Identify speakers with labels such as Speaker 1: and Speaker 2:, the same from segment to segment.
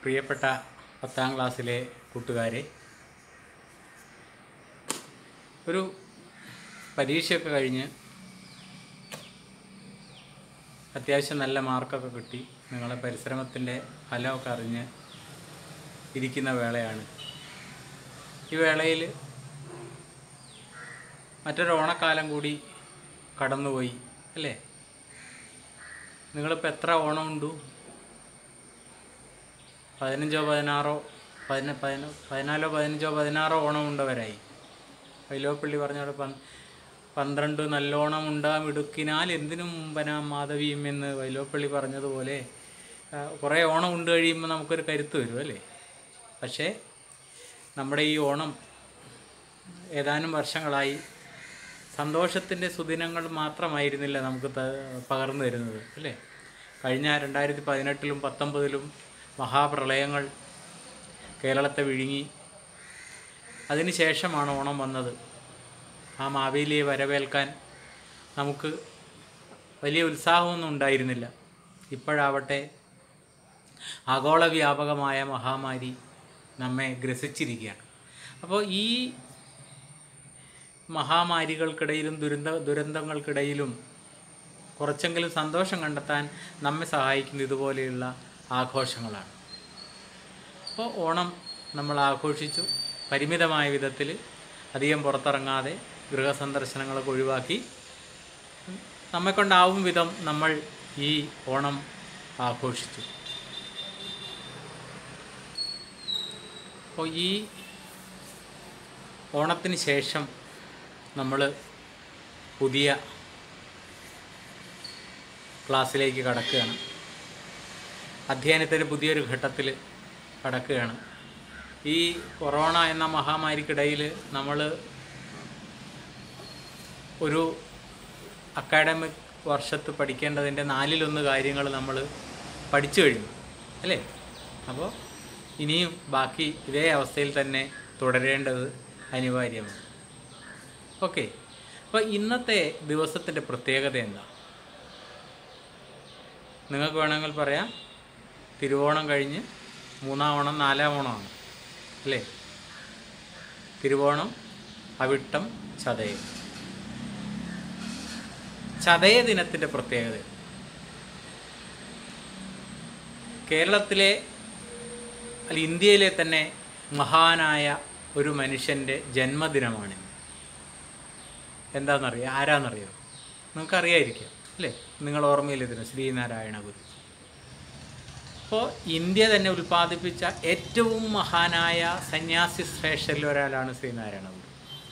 Speaker 1: പ്രിയപ്പെട്ട പത്താം ക്ലാസ്സിലെ കൂട്ടുകാരെ ഒരു പരീക്ഷയൊക്കെ കഴിഞ്ഞ് അത്യാവശ്യം നല്ല മാർക്കൊക്കെ കിട്ടി നിങ്ങളെ പരിശ്രമത്തിൻ്റെ ഫലമൊക്കെ അറിഞ്ഞ് ഇരിക്കുന്ന വേളയാണ് ഈ വേളയിൽ മറ്റൊരു ഓണക്കാലം കൂടി കടന്നുപോയി അല്ലേ നിങ്ങളിപ്പോൾ എത്ര ഓണമുണ്ടു പതിനഞ്ചോ പതിനാറോ പതിന പതിന പതിനാലോ പതിനഞ്ചോ പതിനാറോ ഓണം ഉണ്ടവരായി വൈലോപ്പള്ളി പറഞ്ഞ പോലെ പന് പന്ത്രണ്ട് നല്ലോണം ഉണ്ടാം ഇടുക്കിനാൽ എന്തിനും മുമ്പനാം മാധവിയും എന്ന് വൈലോപ്പള്ളി പറഞ്ഞതുപോലെ ആ, കുറേ ഓണം ഉണ്ട് കഴിയുമ്പോൾ നമുക്കൊരു കരുത്ത് വരും അല്ലേ പക്ഷേ നമ്മുടെ ഈ ഓണം ഏതാനും വർഷങ്ങളായി സന്തോഷത്തിൻ്റെ സുദിനങ്ങൾ മാത്രമായിരുന്നില്ല നമുക്ക് ത- പകർന്നു തരുന്നത് അല്ലേ കഴിഞ്ഞ രണ്ടായിരത്തി പതിനെട്ടിലും പത്തൊമ്പതിലും മഹാപ്രളയങ്ങൾ കേരളത്തെ വിഴുങ്ങി അതിന് ശേഷമാണ് ഓണം വന്നത് ആ മാവേലിയെ വരവേൽക്കാൻ നമുക്ക് വലിയ ഉത്സാഹമൊന്നും ഉണ്ടായിരുന്നില്ല ഇപ്പോഴാവട്ടെ ആഗോള വ്യാപകമായ മഹാമാരി നമ്മെ ഗ്രസിച്ചിരിക്കുകയാണ് അപ്പോൾ ഈ മഹാമാരികൾക്കിടയിലും ദുരന്ത ദുരന്തങ്ങൾക്കിടയിലും കുറച്ചെങ്കിലും സന്തോഷം കണ്ടെത്താൻ നമ്മെ സഹായിക്കുന്ന ഇതുപോലെയുള്ള ആഘോഷങ്ങളാണ് അപ്പോൾ ഓണം നമ്മൾ ആഘോഷിച്ചു പരിമിതമായ വിധത്തിൽ അധികം പുറത്തിറങ്ങാതെ ഗൃഹസന്ദർശനങ്ങളൊക്കെ ഒഴിവാക്കി നമ്മെക്കൊണ്ടാവും വിധം നമ്മൾ ഈ ഓണം ആഘോഷിച്ചു അപ്പോൾ ഈ ഓണത്തിന് ശേഷം നമ്മൾ പുതിയ ക്ലാസ്സിലേക്ക് കടക്കുകയാണ് അധ്യയനത്തിൻ്റെ പുതിയൊരു ഘട്ടത്തിൽ കടക്കുകയാണ് ഈ കൊറോണ എന്ന മഹാമാരിക്കിടയിൽ നമ്മൾ ഒരു അക്കാഡമിക് വർഷത്ത് പഠിക്കേണ്ടതിൻ്റെ നാലിലൊന്ന് കാര്യങ്ങൾ നമ്മൾ പഠിച്ചു കഴിഞ്ഞു അല്ലേ അപ്പോൾ ഇനിയും ബാക്കി ഇതേ അവസ്ഥയിൽ തന്നെ തുടരേണ്ടത് അനിവാര്യമാണ് ഓക്കെ അപ്പോൾ ഇന്നത്തെ ദിവസത്തിൻ്റെ പ്രത്യേകത എന്താ നിങ്ങൾക്ക് വേണമെങ്കിൽ പറയാം തിരുവോണം കഴിഞ്ഞ് മൂന്നാം ഓണം നാലാം ഓണമാണ് അല്ലേ തിരുവോണം അവിട്ടം ചതയം ചതയ ദിനത്തിൻ്റെ പ്രത്യേകത കേരളത്തിലെ അല്ല ഇന്ത്യയിലെ തന്നെ മഹാനായ ഒരു മനുഷ്യൻ്റെ ജന്മദിനമാണിന്ന് എന്താണെന്നറിയാം ആരാന്നറിയാം നിങ്ങൾക്കറിയായിരിക്കാം അല്ലേ നിങ്ങൾ ഓർമ്മയിൽ ഇതിന് ശ്രീനാരായണ ഗുരു അപ്പോൾ ഇന്ത്യ തന്നെ ഉൽപ്പാദിപ്പിച്ച ഏറ്റവും മഹാനായ സന്യാസി ശ്രേഷ്ഠരിൽ ഒരാളാണ് ശ്രീനാരായണ ഗുരു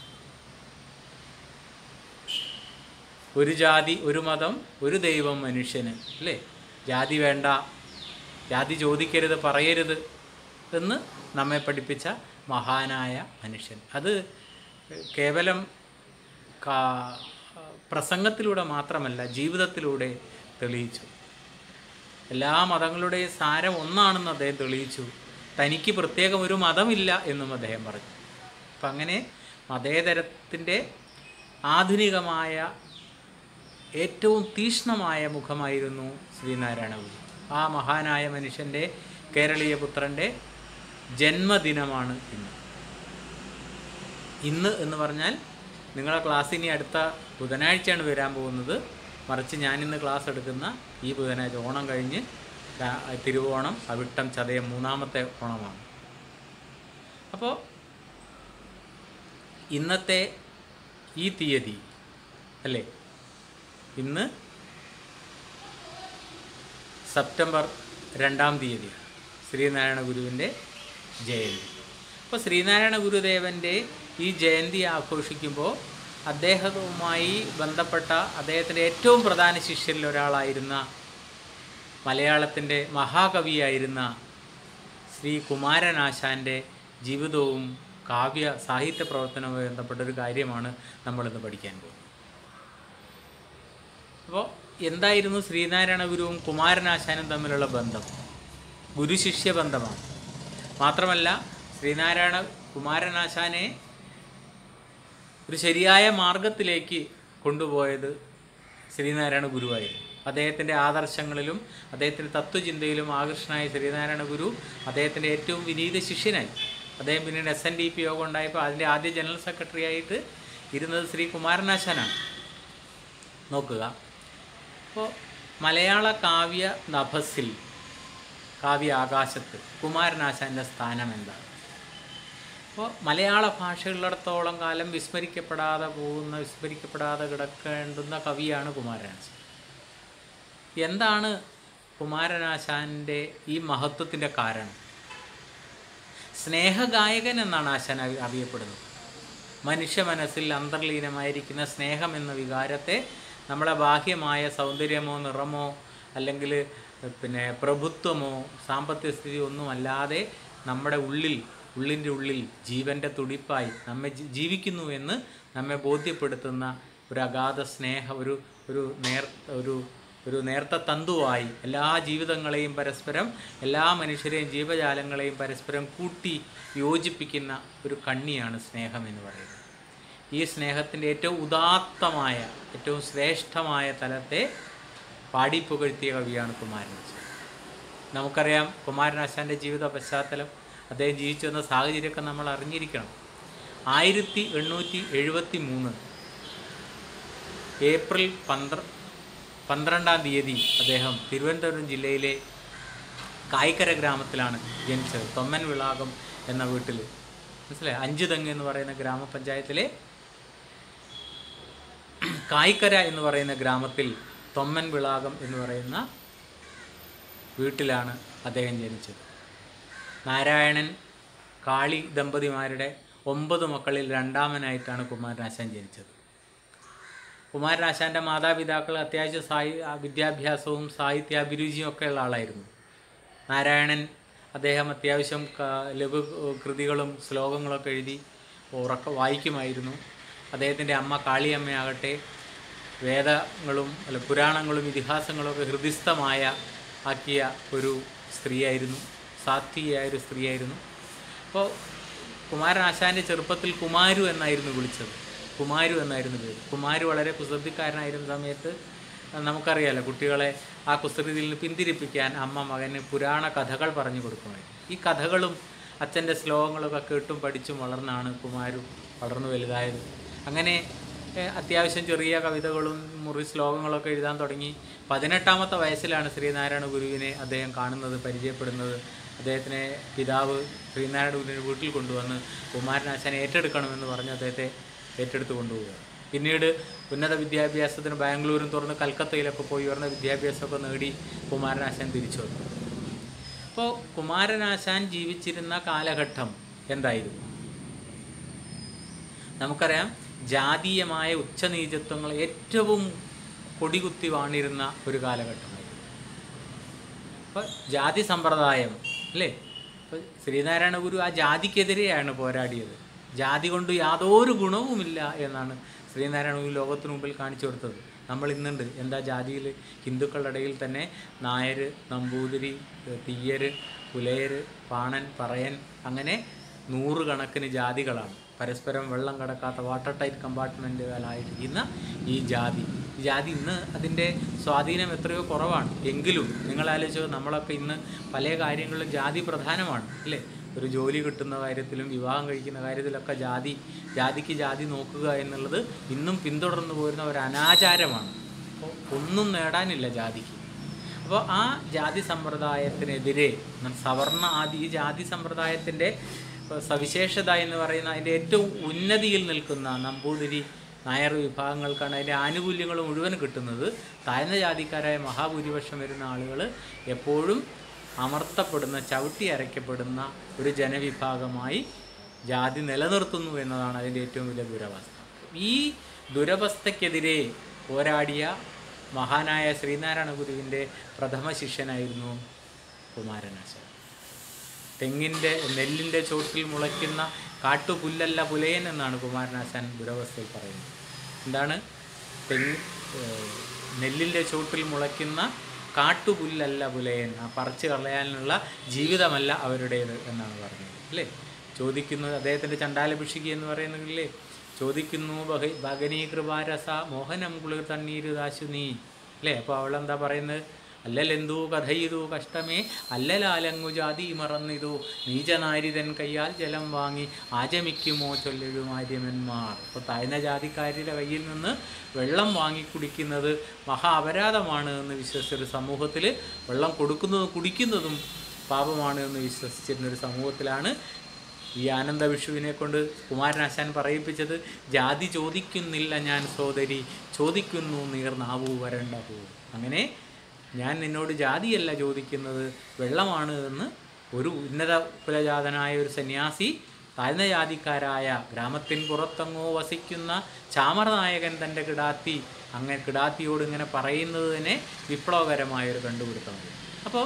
Speaker 1: ഒരു ജാതി ഒരു മതം ഒരു ദൈവം മനുഷ്യന് അല്ലേ ജാതി വേണ്ട ജാതി ചോദിക്കരുത് പറയരുത് എന്ന് നമ്മെ പഠിപ്പിച്ച മഹാനായ മനുഷ്യൻ അത് കേവലം കാ- പ്രസംഗത്തിലൂടെ മാത്രമല്ല ജീവിതത്തിലൂടെ തെളിയിച്ചു എല്ലാ മതങ്ങളുടെയും സാരം ഒന്നാണെന്ന് അദ്ദേഹം തെളിയിച്ചു തനിക്ക് പ്രത്യേകം ഒരു മതമില്ല എന്നും അദ്ദേഹം പറഞ്ഞു അപ്പം അങ്ങനെ മതേതരത്തിൻ്റെ ആധുനികമായ ഏറ്റവും തീക്ഷ്ണമായ മുഖമായിരുന്നു ശ്രീനാരായണ ഗുരു ആ മഹാനായ മനുഷ്യൻ്റെ കേരളീയ പുത്രൻ്റെ ജന്മദിനമാണ് ഇന്ന് ഇന്ന് എന്ന് പറഞ്ഞാൽ നിങ്ങളെ ക്ലാസ് ഇനി അടുത്ത ബുധനാഴ്ചയാണ് വരാൻ പോകുന്നത് മറിച്ച് ഞാനിന്ന് ക്ലാസ് എടുക്കുന്ന ഈ ബുധനാഴ്ച ഓണം കഴിഞ്ഞ് രാ- തിരുവോണം അവിട്ടം ചതയം മൂന്നാമത്തെ ഓണമാണ് അപ്പോൾ ഇന്നത്തെ ഈ തീയതി അല്ലേ ഇന്ന് സെപ്റ്റംബർ രണ്ടാം തീയതി ശ്രീനാരായണ ഗുരുവിൻ്റെ ജയന്തി അപ്പോൾ ശ്രീനാരായണ ഗുരുദേവൻ്റെ ഈ ജയന്തി ആഘോഷിക്കുമ്പോൾ അദ്ദേഹവുമായി ബന്ധപ്പെട്ട അദ്ദേഹത്തിൻ്റെ ഏറ്റവും പ്രധാന ശിഷ്യരിൽ ഒരാളായിരുന്ന മലയാളത്തിൻ്റെ മഹാകവിയായിരുന്ന ശ്രീ കുമാരനാശാൻ്റെ ജീവിതവും കാവ്യ സാഹിത്യ പ്രവർത്തനവുമായി ബന്ധപ്പെട്ട ഒരു കാര്യമാണ് നമ്മളിന്ന് പഠിക്കാൻ പോകുന്നത് അപ്പോൾ എന്തായിരുന്നു ശ്രീനാരായണ ഗുരുവും കുമാരനാശാനും തമ്മിലുള്ള ബന്ധം ഗുരുശിഷ്യ ബന്ധമാണ് മാത്രമല്ല ശ്രീനാരായണ കുമാരനാശാനെ ഒരു ശരിയായ മാർഗത്തിലേക്ക് കൊണ്ടുപോയത് ശ്രീനാരായണ ഗുരുവായിരുന്നു അദ്ദേഹത്തിൻ്റെ ആദർശങ്ങളിലും അദ്ദേഹത്തിൻ്റെ തത്വചിന്തയിലും ആകർഷനായ ശ്രീനാരായണ ഗുരു അദ്ദേഹത്തിൻ്റെ ഏറ്റവും വിനീത ശിഷ്യനായി അദ്ദേഹം പിന്നീട് എസ് എൻ ഡി പി യോഗം ഉണ്ടായപ്പോൾ അതിൻ്റെ ആദ്യ ജനറൽ സെക്രട്ടറി ആയിട്ട് ഇരുന്നത് ശ്രീ കുമാരനാശാനാണ് നോക്കുക അപ്പോൾ മലയാള കാവ്യ നഭസിൽ കാവ്യ ആകാശത്ത് കുമാരനാശാൻ്റെ സ്ഥാനം എന്താണ് അപ്പോൾ മലയാള ഭാഷയുള്ളിടത്തോളം കാലം വിസ്മരിക്കപ്പെടാതെ പോകുന്ന വിസ്മരിക്കപ്പെടാതെ കിടക്കേണ്ടുന്ന കവിയാണ് കുമാരനാശാൻ എന്താണ് കുമാരനാശാൻ്റെ ഈ മഹത്വത്തിൻ്റെ കാരണം സ്നേഹഗായകൻ എന്നാണ് ആശാൻ അറി- അറിയപ്പെടുന്നത് മനുഷ്യ മനസ്സിൽ അന്തർലീനമായിരിക്കുന്ന സ്നേഹം എന്ന വികാരത്തെ നമ്മളെ ബാഹ്യമായ സൗന്ദര്യമോ നിറമോ അല്ലെങ്കിൽ പിന്നെ പ്രഭുത്വമോ സാമ്പത്തിക സ്ഥിതി ഒന്നുമല്ലാതെ നമ്മുടെ ഉള്ളിൽ ഉള്ളിൻ്റെ ഉള്ളിൽ ജീവൻ്റെ തുടിപ്പായി നമ്മെ ജി- ജീവിക്കുന്നു എന്ന് നമ്മെ ബോധ്യപ്പെടുത്തുന്ന ഒരു അഗാധ സ്നേഹ ഒരു ഒരു നേർ ഒരു ഒരു നേർത്ത തന്തുവായി എല്ലാ ജീവിതങ്ങളെയും പരസ്പരം എല്ലാ മനുഷ്യരെയും ജീവജാലങ്ങളെയും പരസ്പരം കൂട്ടി യോജിപ്പിക്കുന്ന ഒരു കണ്ണിയാണ് സ്നേഹം എന്ന് പറയുന്നത് ഈ സ്നേഹത്തിൻ്റെ ഏറ്റവും ഉദാത്തമായ ഏറ്റവും ശ്രേഷ്ഠമായ തലത്തെ പാടിപ്പുകഴ്ത്തിയ കവിയാണ് കുമാരനാശാൻ നമുക്കറിയാം കുമാരനാശാൻ്റെ ജീവിത പശ്ചാത്തലം അദ്ദേഹം ജീവിച്ചു വന്ന സാഹചര്യമൊക്കെ നമ്മൾ അറിഞ്ഞിരിക്കണം ആയിരത്തി എണ്ണൂറ്റി എഴുപത്തി മൂന്ന് ഏപ്രിൽ പന്ത്ര പന്ത്രണ്ടാം തീയതി അദ്ദേഹം തിരുവനന്തപുരം ജില്ലയിലെ കായ്ക്കര ഗ്രാമത്തിലാണ് ജനിച്ചത് തൊമ്മൻ വിളാകം എന്ന വീട്ടിൽ മനസ്സിലായി അഞ്ചു തെങ്ങ് എന്ന് പറയുന്ന ഗ്രാമപഞ്ചായത്തിലെ കായ്ക്കര എന്ന് പറയുന്ന ഗ്രാമത്തിൽ തൊമ്മൻ വിളാകം എന്ന് പറയുന്ന വീട്ടിലാണ് അദ്ദേഹം ജനിച്ചത് നാരായണൻ കാളി ദമ്പതിമാരുടെ ഒമ്പത് മക്കളിൽ രണ്ടാമനായിട്ടാണ് കുമാരനാശാൻ ജനിച്ചത് കുമാരനാശാൻ്റെ മാതാപിതാക്കൾ അത്യാവശ്യം സാഹി വിദ്യാഭ്യാസവും സാഹിത്യാഭിരുചിയും ഒക്കെ ഉള്ള ആളായിരുന്നു നാരായണൻ അദ്ദേഹം അത്യാവശ്യം ക- ലഘു കൃതികളും ശ്ലോകങ്ങളൊക്കെ എഴുതി ഉറക്ക വായിക്കുമായിരുന്നു അദ്ദേഹത്തിൻ്റെ അമ്മ കാളിയമ്മയാകട്ടെ വേദങ്ങളും അല്ല പുരാണങ്ങളും ഇതിഹാസങ്ങളും ഒക്കെ ഹൃദിസ്ഥമായ ആക്കിയ ഒരു സ്ത്രീയായിരുന്നു സാത്വികയായ ഒരു സ്ത്രീയായിരുന്നു അപ്പോൾ കുമാരനാശാൻ്റെ ചെറുപ്പത്തിൽ കുമാരു എന്നായിരുന്നു വിളിച്ചത് കുമാരു എന്നായിരുന്നു പേര് കുമാരു വളരെ കുസൃതിക്കാരനായിരുന്ന സമയത്ത് നമുക്കറിയാലോ കുട്ടികളെ ആ കുസൃതിയിൽ നിന്ന് പിന്തിരിപ്പിക്കാൻ അമ്മ മകന് പുരാണ കഥകൾ പറഞ്ഞു കൊടുക്കുമായിരുന്നു ഈ കഥകളും അച്ഛൻ്റെ ശ്ലോകങ്ങളൊക്കെ കേട്ടും പഠിച്ചും വളർന്നാണ് കുമാരു വളർന്നു വലുതായത് അങ്ങനെ ഏഹ്, അത്യാവശ്യം ചെറിയ കവിതകളും മുറി ശ്ലോകങ്ങളൊക്കെ എഴുതാൻ തുടങ്ങി പതിനെട്ടാമത്തെ വയസ്സിലാണ് ശ്രീനാരായണ ഗുരുവിനെ അദ്ദേഹം കാണുന്നത് പരിചയപ്പെടുന്നത് അദ്ദേഹത്തിനെ പിതാവ് ശ്രീനാരായണ ഗുരുവിനെ വീട്ടിൽ കൊണ്ടുവന്ന് കുമാരനാശാനെ ഏറ്റെടുക്കണമെന്ന് പറഞ്ഞ് അദ്ദേഹത്തെ ഏറ്റെടുത്ത് കൊണ്ടുപോവുകയാണ് പിന്നീട് ഉന്നത വിദ്യാഭ്യാസത്തിന് ബാംഗ്ലൂരും തുറന്ന് കൽക്കത്തയിലൊക്കെ പോയി ഉയർന്ന വിദ്യാഭ്യാസമൊക്കെ നേടി കുമാരനാശാൻ തിരിച്ചു വന്നു അപ്പോൾ കുമാരനാശാൻ ജീവിച്ചിരുന്ന കാലഘട്ടം എന്തായിരുന്നു നമുക്കറിയാം ജാതീയമായ ഉച്ചനീചത്വങ്ങൾ ഏറ്റവും കൊടികുത്തി വാണിരുന്ന ഒരു കാലഘട്ടമായിരുന്നു അപ്പോൾ ജാതി സമ്പ്രദായം അല്ലേ അപ്പോൾ ശ്രീനാരായണ ഗുരു ആ ജാതിക്കെതിരെയാണ് പോരാടിയത് ജാതി കൊണ്ട് യാതൊരു ഗുണവുമില്ല എന്നാണ് ശ്രീനാരായണ ഗുരു ലോകത്തിന് മുമ്പിൽ കാണിച്ചു കൊടുത്തത് നമ്മൾ ഇന്നുണ്ട് എന്താ ജാതിയിൽ ഹിന്ദുക്കളുടെ ഇടയിൽ തന്നെ നായർ നമ്പൂതിരി തീയർ പുലയർ പാണൻ പറയൻ അങ്ങനെ നൂറുകണക്കിന് ജാതികളാണ് പരസ്പരം വെള്ളം കടക്കാത്ത വാട്ടർ ടൈറ്റ് കമ്പാർട്ട്മെൻറ്റുകളായിരിക്കുന്ന ഈ ജാതി ഈ ജാതി ഇന്ന് അതിൻ്റെ സ്വാധീനം എത്രയോ കുറവാണ് എങ്കിലും നിങ്ങൾ ആലോചിച്ചോ നമ്മളൊക്കെ ഇന്ന് പല കാര്യങ്ങളിലും ജാതി പ്രധാനമാണ് അല്ലേ ഒരു ജോലി കിട്ടുന്ന കാര്യത്തിലും വിവാഹം കഴിക്കുന്ന കാര്യത്തിലൊക്കെ ജാതി ജാതിക്ക് ജാതി നോക്കുക എന്നുള്ളത് ഇന്നും പിന്തുടർന്നു പോരുന്ന ഒരു അനാചാരമാണ് അപ്പോൾ ഒന്നും നേടാനില്ല ജാതിക്ക് അപ്പോൾ ആ ജാതി സമ്പ്രദായത്തിനെതിരെ ന- സവർണ ആദി ഈ ജാതി സമ്പ്രദായത്തിൻ്റെ ഏഹ്, സവിശേഷത എന്ന് പറയുന്ന അതിൻ്റെ ഏറ്റവും ഉന്നതിയിൽ നിൽക്കുന്ന നമ്പൂതിരി നായർ വിഭാഗങ്ങൾക്കാണ് അതിൻ്റെ ആനുകൂല്യങ്ങൾ മുഴുവൻ കിട്ടുന്നത് താഴ്ന്ന ജാതിക്കാരായ മഹാഭൂരിപക്ഷം വരുന്ന ആളുകൾ എപ്പോഴും അമർത്തപ്പെടുന്ന ചവിട്ടി അരയ്ക്കപ്പെടുന്ന ഒരു ജനവിഭാഗമായി ജാതി നിലനിർത്തുന്നു എന്നതാണ് അതിൻ്റെ ഏറ്റവും വലിയ ദുരവസ്ഥ ഈ ദുരവസ്ഥയ്ക്കെതിരെ പോരാടിയ മഹാനായ ശ്രീനാരായണ ഗുരുവിൻ്റെ പ്രഥമ ശിഷ്യനായിരുന്നു കുമാരനാശാൻ തെങ്ങിൻ്റെ നെല്ലിൻ്റെ ചോട്ടിൽ മുളയ്ക്കുന്ന കാട്ടുപുല്ലല്ല പുലയൻ എന്നാണ് കുമാരനാശാൻ ദുരവസ്ഥയിൽ പറയുന്നത് എന്താണ് തെങ്ങ് ഏഹ്, നെല്ലിൻ്റെ ചോട്ടിൽ മുളയ്ക്കുന്ന കാട്ടുപുല്ലല്ല പുലയൻ ആ പറിച്ച് കളയാനുള്ള ജീവിതമല്ല അവരുടേത് എന്നാണ് പറഞ്ഞത് അല്ലേ ചോദിക്കുന്നത് അദ്ദേഹത്തിൻ്റെ ചണ്ടാലഭിഷികി എന്ന് പറയുന്നതില്ലേ ചോദിക്കുന്നു ബഹ ഭഗനീ കൃപാരസ മോഹനം കുളിർ തണ്ണീര് ദാശു നീ അല്ലേ അപ്പോൾ അവളെന്താ പറയുന്നത് അല്ലലെന്തൂ കഥയിതു കഷ്ടമേ അല്ലലാലങ്ങു ജാതി മറന്നിതു നീചനാരിതൻ കയ്യാൽ ജലം വാങ്ങി ആചമിക്കുമോ ചൊല്ലൊരു ആര്യമന്മാർ അപ്പോൾ താഴ്ന്ന ജാതിക്കാരുടെ കയ്യിൽ നിന്ന് വെള്ളം വാങ്ങി കുടിക്കുന്നത് മഹാ അപരാധമാണ് എന്ന് വിശ്വസിച്ചൊരു സമൂഹത്തിൽ വെള്ളം കൊടുക്കുന്നതും കുടിക്കുന്നതും പാപമാണ് എന്ന് വിശ്വസിച്ചിരുന്ന ഒരു സമൂഹത്തിലാണ് ഈ ആനന്ദ വിഷുവിനെ കൊണ്ട് കുമാരനാശാൻ പറയിപ്പിച്ചത് ജാതി ചോദിക്കുന്നില്ല ഞാൻ സോദരി ചോദിക്കുന്നു നീർനാവൂ വരണ്ട പോ അങ്ങനെ ഞാൻ നിന്നോട് ജാതിയല്ല ചോദിക്കുന്നത് വെള്ളമാണ് എന്ന് ഒരു ഉന്നത കുലജാതനായ ഒരു സന്യാസി താഴ്ന്ന ജാതിക്കാരായ ഗ്രാമത്തിൻ പുറത്തെങ്ങോ വസിക്കുന്ന ചാമറനായകൻ തൻ്റെ കിടാത്തി അങ്ങനെ കിടാത്തിയോട് ഇങ്ങനെ പറയുന്നത് തന്നെ വിപ്ലവകരമായൊരു കണ്ടുപിടുത്തമാണ് അപ്പോൾ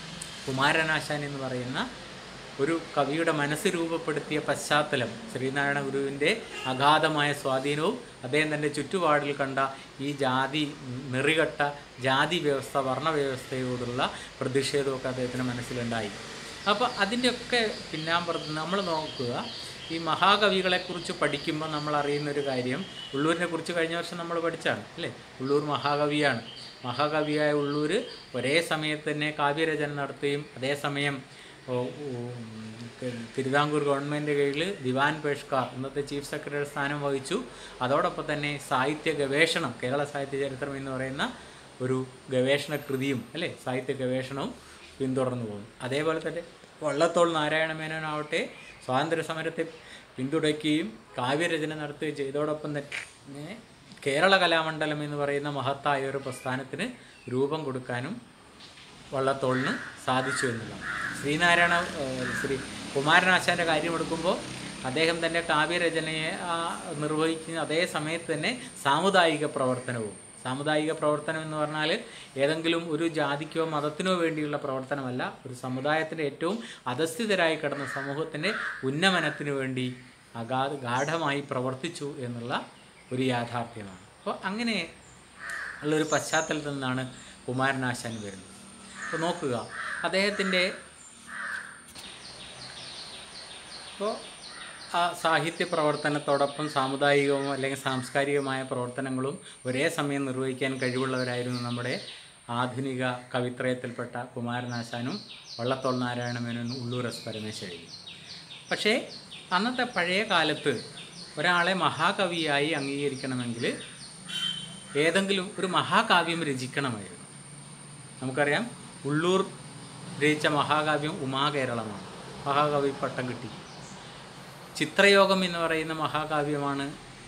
Speaker 1: കുമാരനാശാൻ എന്ന് പറയുന്ന ഒരു കവിയുടെ മനസ്സ് രൂപപ്പെടുത്തിയ പശ്ചാത്തലം ശ്രീനാരായണ ഗുരുവിൻ്റെ അഗാധമായ സ്വാധീനവും അദ്ദേഹം തൻ്റെ ചുറ്റുപാടിൽ കണ്ട ഈ ജാതി നെറികെട്ട ജാതി വ്യവസ്ഥ വർണ്ണവ്യവസ്ഥയോടുള്ള പ്രതിഷേധമൊക്കെ അദ്ദേഹത്തിൻ്റെ മനസ്സിലുണ്ടായി അപ്പോൾ അതിൻ്റെയൊക്കെ പിന്നാമ്പുറത്ത് നമ്മൾ നോക്കുക ഈ മഹാകവികളെക്കുറിച്ച് പഠിക്കുമ്പോൾ നമ്മൾ അറിയുന്ന ഒരു കാര്യം ഉള്ളൂരിനെ കുറിച്ച് കഴിഞ്ഞ വർഷം നമ്മൾ പഠിച്ചാണ് അല്ലേ ഉള്ളൂർ മഹാകവിയാണ് മഹാകവിയായ ഉള്ളൂർ ഒരേ സമയത്ത് തന്നെ കാവ്യരചന നടത്തുകയും അതേസമയം ഓ, ഓ, ഉം, തിരുവിതാംകൂർ ഗവൺമെൻറ് കീഴിൽ ദിവാൻ പേഷ്കാർ ഇന്നത്തെ ചീഫ് സെക്രട്ടറി സ്ഥാനം വഹിച്ചു അതോടൊപ്പം തന്നെ സാഹിത്യ ഗവേഷണം കേരള സാഹിത്യ ചരിത്രം എന്ന് പറയുന്ന ഒരു ഗവേഷണ കൃതിയും അല്ലേ സാഹിത്യ ഗവേഷണവും പിന്തുടർന്നു പോകുന്നു അതേപോലെ തന്നെ വള്ളത്തോൾ നാരായണ മേനോനാവട്ടെ സ്വാതന്ത്ര്യ സമരത്തെ പിന്തുണയ്ക്കുകയും കാവ്യരചന നടത്തുകയും ചെയ്തതോടൊപ്പം തന്നെ കേരള കലാമണ്ഡലം എന്ന് പറയുന്ന മഹത്തായ ഒരു പ്രസ്ഥാനത്തിന് രൂപം കൊടുക്കാനും വള്ളത്തോളിന് സാധിച്ചു എന്നുള്ളതാണ് ശ്രീനാരായണ ഏഹ്, ശ്രീ കുമാരനാശാൻ്റെ കാര്യമെടുക്കുമ്പോൾ അദ്ദേഹം തൻ്റെ കാവ്യരചനയെ ആ, നിർവഹിക്കുന്ന അതേ സമയത്ത് തന്നെ സാമുദായിക പ്രവർത്തനവും സാമുദായിക പ്രവർത്തനം എന്ന് പറഞ്ഞാൽ ഏതെങ്കിലും ഒരു ജാതിക്കോ മതത്തിനോ വേണ്ടിയുള്ള പ്രവർത്തനമല്ല ഒരു സമുദായത്തിൻ്റെ ഏറ്റവും അധസ്ഥിതരായി കിടന്ന സമൂഹത്തിൻ്റെ ഉന്നമനത്തിന് വേണ്ടി അഗാധ ഗാഠമായി പ്രവർത്തിച്ചു എന്നുള്ള ഒരു യാഥാർത്ഥ്യമാണ് അപ്പോൾ അങ്ങനെ ഉള്ളൊരു പശ്ചാത്തലത്തിൽ നിന്നാണ് കുമാരനാശാൻ വരുന്നത് അപ്പോൾ നോക്കുക അദ്ദേഹത്തിൻ്റെ അപ്പോൾ ആ സാഹിത്യ പ്രവർത്തനത്തോടൊപ്പം സാമുദായികവും അല്ലെങ്കിൽ സാംസ്കാരികമായ പ്രവർത്തനങ്ങളും ഒരേ സമയം നിർവഹിക്കാൻ കഴിവുള്ളവരായിരുന്നു നമ്മുടെ ആധുനിക കവിത്രയത്തിൽപ്പെട്ട കുമാരനാശാനും വള്ളത്തോൾ നാരായണ മേനോനും ഉള്ളൂർ എസ് പരമേശ്വരയും പക്ഷേ അന്നത്തെ പഴയ കാലത്ത് ഒരാളെ മഹാകവിയായി അംഗീകരിക്കണമെങ്കിൽ ഏതെങ്കിലും ഒരു മഹാകാവ്യം രചിക്കണമായിരുന്നു നമുക്കറിയാം ഉള്ളൂർ രചിച്ച മഹാകാവ്യം ഉമാകേരളമാണ് മഹാകവി പട്ടം കിട്ടി ചിത്രയോഗം എന്ന് പറയുന്ന മഹാകാവ്യമാണ്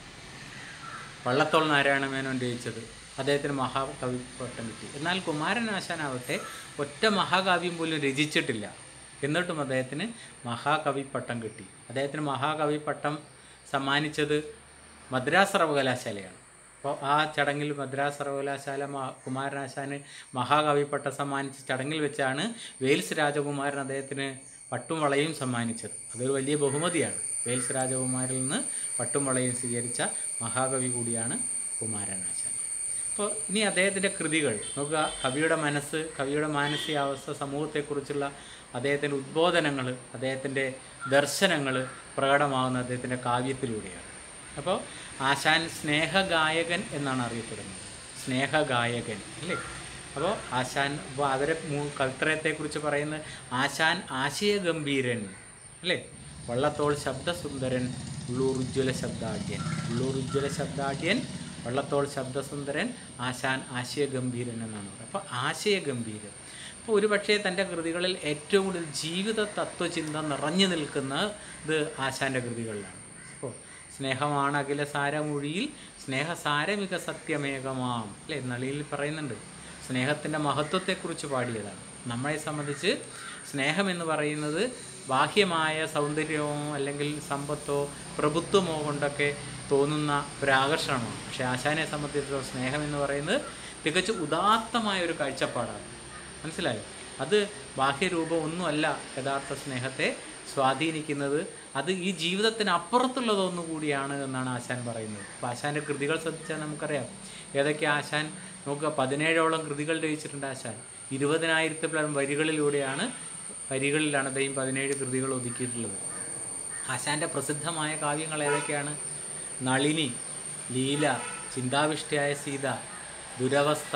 Speaker 1: വള്ളത്തോൾ നാരായണ മേനോൻ രചിച്ചത് അദ്ദേഹത്തിന് മഹാകവി പട്ടം കിട്ടി എന്നാൽ കുമാരനാശാനാവട്ടെ ഒറ്റ മഹാകാവ്യം പോലും രചിച്ചിട്ടില്ല എന്നിട്ടും അദ്ദേഹത്തിന് മഹാകവി പട്ടം കിട്ടി അദ്ദേഹത്തിന് മഹാകവി പട്ടം സമ്മാനിച്ചത് മദ്രാസ് സർവകലാശാലയാണ് അപ്പോൾ ആ ചടങ്ങിൽ മദ്രാസ് സർവകലാശാല മഹാ- കുമാരനാശാന് മഹാകവി പട്ടം സമ്മാനിച്ച ചടങ്ങിൽ വെച്ചാണ് വെയിൽസ് രാജകുമാരൻ അദ്ദേഹത്തിന് പട്ടും വളയും സമ്മാനിച്ചത് അതൊരു വലിയ ബഹുമതിയാണ് വെയിൽസ് രാജകുമാരിൽ നിന്ന് പട്ടും വളയും സ്വീകരിച്ച മഹാകവി കൂടിയാണ് കുമാരനാശാൻ അപ്പോൾ ഇനി അദ്ദേഹത്തിൻ്റെ കൃതികൾ നോക്കുക കവിയുടെ മനസ്സ് കവിയുടെ മാനസികാവസ്ഥ സമൂഹത്തെക്കുറിച്ചുള്ള അദ്ദേഹത്തിൻ്റെ ഉദ്ബോധനങ്ങൾ അദ്ദേഹത്തിൻ്റെ ദർശനങ്ങൾ പ്രകടമാകുന്ന അദ്ദേഹത്തിൻ്റെ കാവ്യത്തിലൂടെയാണ് അപ്പോൾ ആശാൻ സ്നേഹഗായകൻ എന്നാണ് അറിയപ്പെടുന്നത് സ്നേഹഗായകൻ അല്ലേ അപ്പോൾ ആശാൻ അപ്പോൾ അവരെ മൂ- കവിത്രയത്തെക്കുറിച്ച് പറയുന്നത് ആശാൻ ആശയഗംഭീരൻ അല്ലേ വള്ളത്തോൾ ശബ്ദസുന്ദരൻ ഉള്ളൂർ ഉജ്ജ്വല ശബ്ദാഢ്യൻ ഉള്ളൂർ ഉജ്ജ്വല ശബ്ദാഢ്യൻ വള്ളത്തോൾ ശബ്ദസുന്ദരൻ ആശാൻ ആശയഗംഭീരൻ എന്നാണ് പറയുന്നത് അപ്പോൾ ആശയഗംഭീരൻ അപ്പോൾ ഒരുപക്ഷേ തൻ്റെ കൃതികളിൽ ഏറ്റവും കൂടുതൽ ജീവിത തത്വചിന്ത നിറഞ്ഞു നിൽക്കുന്നത് ആശാൻ്റെ കൃതികളിലാണ് അപ്പോൾ സ്നേഹമാണ് അഖില സാരമൊഴിയിൽ സ്നേഹസാരമിക സത്യമേകമാം അല്ലേ നളിയിൽ പറയുന്നുണ്ട് സ്നേഹത്തിൻ്റെ മഹത്വത്തെക്കുറിച്ച് പാടിയതാണ് നമ്മളെ സംബന്ധിച്ച് സ്നേഹം എന്ന് പറയുന്നത് ബാഹ്യമായ സൗന്ദര്യമോ അല്ലെങ്കിൽ സമ്പത്തോ പ്രഭുത്വമോ കൊണ്ടൊക്കെ തോന്നുന്ന ഒരു ആകർഷണമാണ് പക്ഷേ ആശാനെ സംബന്ധിച്ചിടത്തോളം സ്നേഹം എന്ന് പറയുന്നത് തികച്ചും ഉദാത്തമായ ഒരു കാഴ്ചപ്പാടാണ് മനസ്സിലായോ അത് ബാഹ്യരൂപം ഒന്നുമല്ല യഥാർത്ഥ സ്നേഹത്തെ സ്വാധീനിക്കുന്നത് അത് ഈ ജീവിതത്തിന് അപ്പുറത്തുള്ളതൊന്നു കൂടിയാണ് എന്നാണ് ആശാൻ പറയുന്നത് അപ്പോൾ ആശാൻ്റെ കൃതികൾ ശ്രദ്ധിച്ചാൽ നമുക്കറിയാം ഏതൊക്കെ ആശാൻ നോക്കുക പതിനേഴോളം കൃതികൾ രചിച്ചിട്ടുണ്ട് ആശാൻ ഇരുപതിനായിരത്തിലും വരികളിലൂടെയാണ് വരികളിലാണ് അദ്ദേഹം പതിനേഴ് കൃതികൾ ഒതുക്കിയിട്ടുള്ളത് ആശാൻ്റെ പ്രസിദ്ധമായ കാവ്യങ്ങൾ ഏതൊക്കെയാണ് നളിനി ലീല ചിന്താവിഷ്ടയായ സീത ദുരവസ്ഥ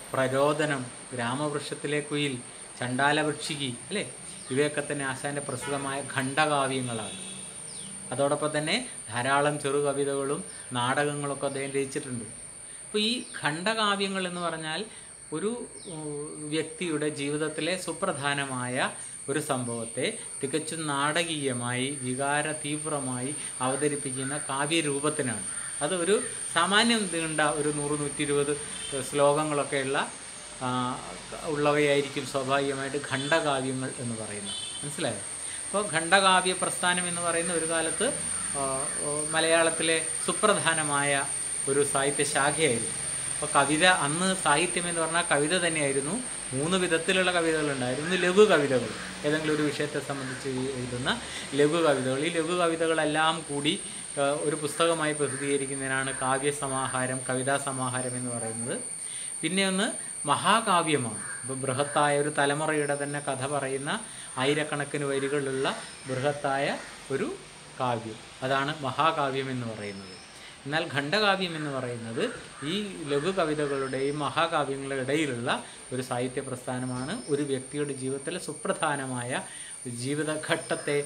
Speaker 1: പ്രരോദനം ഗ്രാമവൃക്ഷത്തിലെ കുയിൽ ചണ്ടാലവൃക്ഷികി അല്ലേ ഇവയൊക്കെ തന്നെ ആശാൻ്റെ പ്രസിദ്ധമായ ഖണ്ഡകാവ്യങ്ങളാണ് അതോടൊപ്പം തന്നെ ധാരാളം ചെറുകവിതകളും നാടകങ്ങളൊക്കെ അദ്ദേഹം രചിച്ചിട്ടുണ്ട് അപ്പോൾ ഈ ഖണ്ഡകാവ്യങ്ങൾ എന്ന് പറഞ്ഞാൽ ഒരു ഉം, വ്യക്തിയുടെ ജീവിതത്തിലെ സുപ്രധാനമായ ഒരു സംഭവത്തെ തികച്ചും നാടകീയമായി വികാര തീവ്രമായി അവതരിപ്പിക്കുന്ന കാവ്യരൂപത്തിനാണ് അത് ഒരു സാമാന്യം നീണ്ട ഒരു നൂറ് നൂറ്റി ഇരുപത് ശ്ലോകങ്ങളൊക്കെയുള്ള ആ, ഉള്ളവയായിരിക്കും സ്വാഭാവികമായിട്ട് ഖണ്ഡകാവ്യങ്ങൾ എന്ന് പറയുന്നത് മനസ്സിലായോ അപ്പോൾ ഖണ്ഡകാവ്യ പ്രസ്ഥാനം എന്ന് പറയുന്ന ഒരു കാലത്ത് ആ, ഓ, മലയാളത്തിലെ സുപ്രധാനമായ ഒരു സാഹിത്യ ശാഖയായിരുന്നു അപ്പോൾ കവിത അന്ന് സാഹിത്യം എന്ന് പറഞ്ഞാൽ കവിത തന്നെയായിരുന്നു മൂന്ന് വിധത്തിലുള്ള കവിതകളുണ്ടായിരുന്നു ഒന്ന് ലഘു കവിതകൾ ഏതെങ്കിലും ഒരു വിഷയത്തെ സംബന്ധിച്ച് എഴുതുന്ന ലഘു കവിതകൾ ഈ ലഘു കവിതകളെല്ലാം കൂടി ആ, ഒരു പുസ്തകമായി പ്രസിദ്ധീകരിക്കുന്നതിനാണ് കാവ്യസമാഹാരം കവിതാ സമാഹാരം എന്ന് പറയുന്നത് പിന്നെ ഒന്ന് മഹാകാവ്യമാണ് ഇപ്പോൾ ബൃഹത്തായ ഒരു തലമുറയുടെ തന്നെ കഥ പറയുന്ന ആയിരക്കണക്കിന് വരികളുള്ള ബൃഹത്തായ ഒരു കാവ്യം അതാണ് മഹാകാവ്യം എന്ന് പറയുന്നത് എന്നാൽ ഖണ്ഡകാവ്യം എന്ന് പറയുന്നത് ഈ ലഘു കവിതകളുടെയും മഹാകാവ്യങ്ങളുടെ ഇടയിലുള്ള ഒരു സാഹിത്യ പ്രസ്ഥാനമാണ് ഒരു വ്യക്തിയുടെ ജീവിതത്തിലെ സുപ്രധാനമായ ജീവിതഘട്ടത്തെ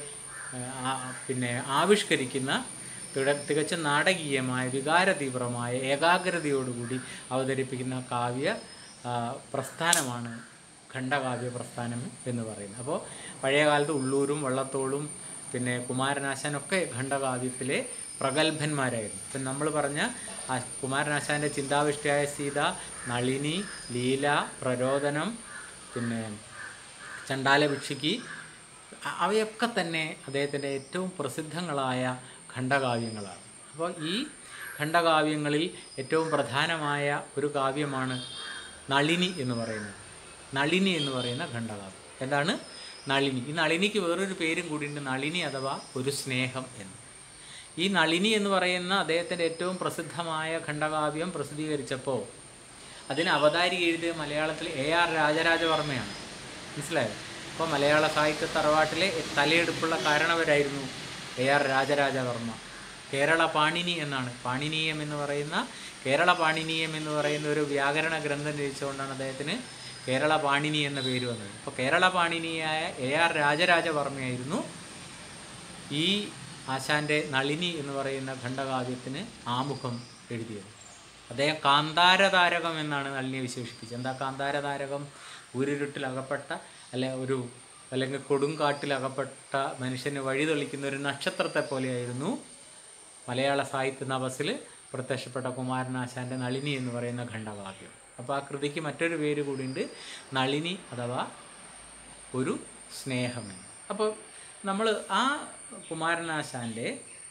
Speaker 1: ആ, പിന്നെ ആവിഷ്കരിക്കുന്ന തിക- തികച്ചും നാടകീയമായ വികാരതീവ്രമായ ഏകാഗ്രതയോടുകൂടി അവതരിപ്പിക്കുന്ന കാവ്യ ആ, പ്രസ്ഥാനമാണ് ഖണ്ഡകാവ്യ പ്രസ്ഥാനം എന്ന് പറയുന്നത് അപ്പോൾ പഴയ കാലത്ത് ഉള്ളൂരും വള്ളത്തോളും പിന്നെ കുമാരനാശാനൊക്കെ ഖണ്ഡകാവ്യത്തിലെ പ്രഗത്ഭന്മാരായിരുന്നു ഇപ്പം നമ്മൾ പറഞ്ഞ ആ കുമാരനാശാൻ്റെ ചിന്താവിഷ്ടയായ സീത നളിനി ലീല പ്രരോദനം പിന്നെ ചണ്ടാലഭിക്ഷിക്ക് അ- അവയൊക്കെ തന്നെ അദ്ദേഹത്തിൻ്റെ ഏറ്റവും പ്രസിദ്ധങ്ങളായ ഖണ്ഡകാവ്യങ്ങളാണ് അപ്പോൾ ഈ ഖണ്ഡകാവ്യങ്ങളിൽ ഏറ്റവും പ്രധാനമായ ഒരു കാവ്യമാണ് നളിനി എന്ന് പറയുന്നത് നളിനി എന്ന് പറയുന്ന ഖണ്ഡകാവ്യം എന്താണ് നളിനി ഈ നളിനിക്ക് വേറൊരു പേരും കൂടിയുണ്ട് നളിനി അഥവാ ഒരു സ്നേഹം എന്ന് ഈ നളിനി എന്ന് പറയുന്ന അദ്ദേഹത്തിൻ്റെ ഏറ്റവും പ്രസിദ്ധമായ ഖണ്ഡകാവ്യം പ്രസിദ്ധീകരിച്ചപ്പോൾ അതിന് അവതാരിക എഴുതിയ മലയാളത്തിൽ എ ആർ രാജരാജവർമ്മയാണ് മനസ്സിലായോ അപ്പോൾ മലയാള സാഹിത്യ തറവാട്ടിലെ തലയെടുപ്പുള്ള കാരണവരായിരുന്നു എ ആർ രാജരാജവർമ്മ കേരള പാണിനി എന്നാണ് പാണിനീയം എന്ന് പറയുന്ന കേരള പാണിനീയം എന്ന് പറയുന്ന ഒരു വ്യാകരണ ഗ്രന്ഥം രചിച്ചുകൊണ്ടാണ് അദ്ദേഹത്തിന് കേരള പാണിനി എന്ന പേര് വന്നത് അപ്പോൾ കേരള പാണിനിയായ എ ആർ രാജരാജവർമ്മയായിരുന്നു ഈ ആശാന്റെ നളിനി എന്ന് പറയുന്ന ഖണ്ഡകാവ്യത്തിന് ആമുഖം എഴുതിയത് അദ്ദേഹം കാന്താരതാരകം എന്നാണ് നളിനിയെ വിശേഷിപ്പിച്ചത് എന്താ കാന്താരതാരകം ഊരുരുട്ടിൽ അകപ്പെട്ട അല്ലെ ഒരു അല്ലെങ്കിൽ കൊടുങ്കാട്ടിൽ അകപ്പെട്ട മനുഷ്യന് വഴി തെളിക്കുന്ന ഒരു നക്ഷത്രത്തെ പോലെയായിരുന്നു മലയാള സാഹിത്യ നവസിൽ പ്രത്യക്ഷപ്പെട്ട കുമാരനാശാൻ്റെ നളിനി എന്ന് പറയുന്ന ഖണ്ഡകാവ്യം അപ്പോൾ ആ കൃതിക്ക് മറ്റൊരു പേര് കൂടിയുണ്ട് നളിനി അഥവാ ഒരു സ്നേഹമെന്ന് അപ്പോൾ നമ്മൾ ആ കുമാരനാശാൻ്റെ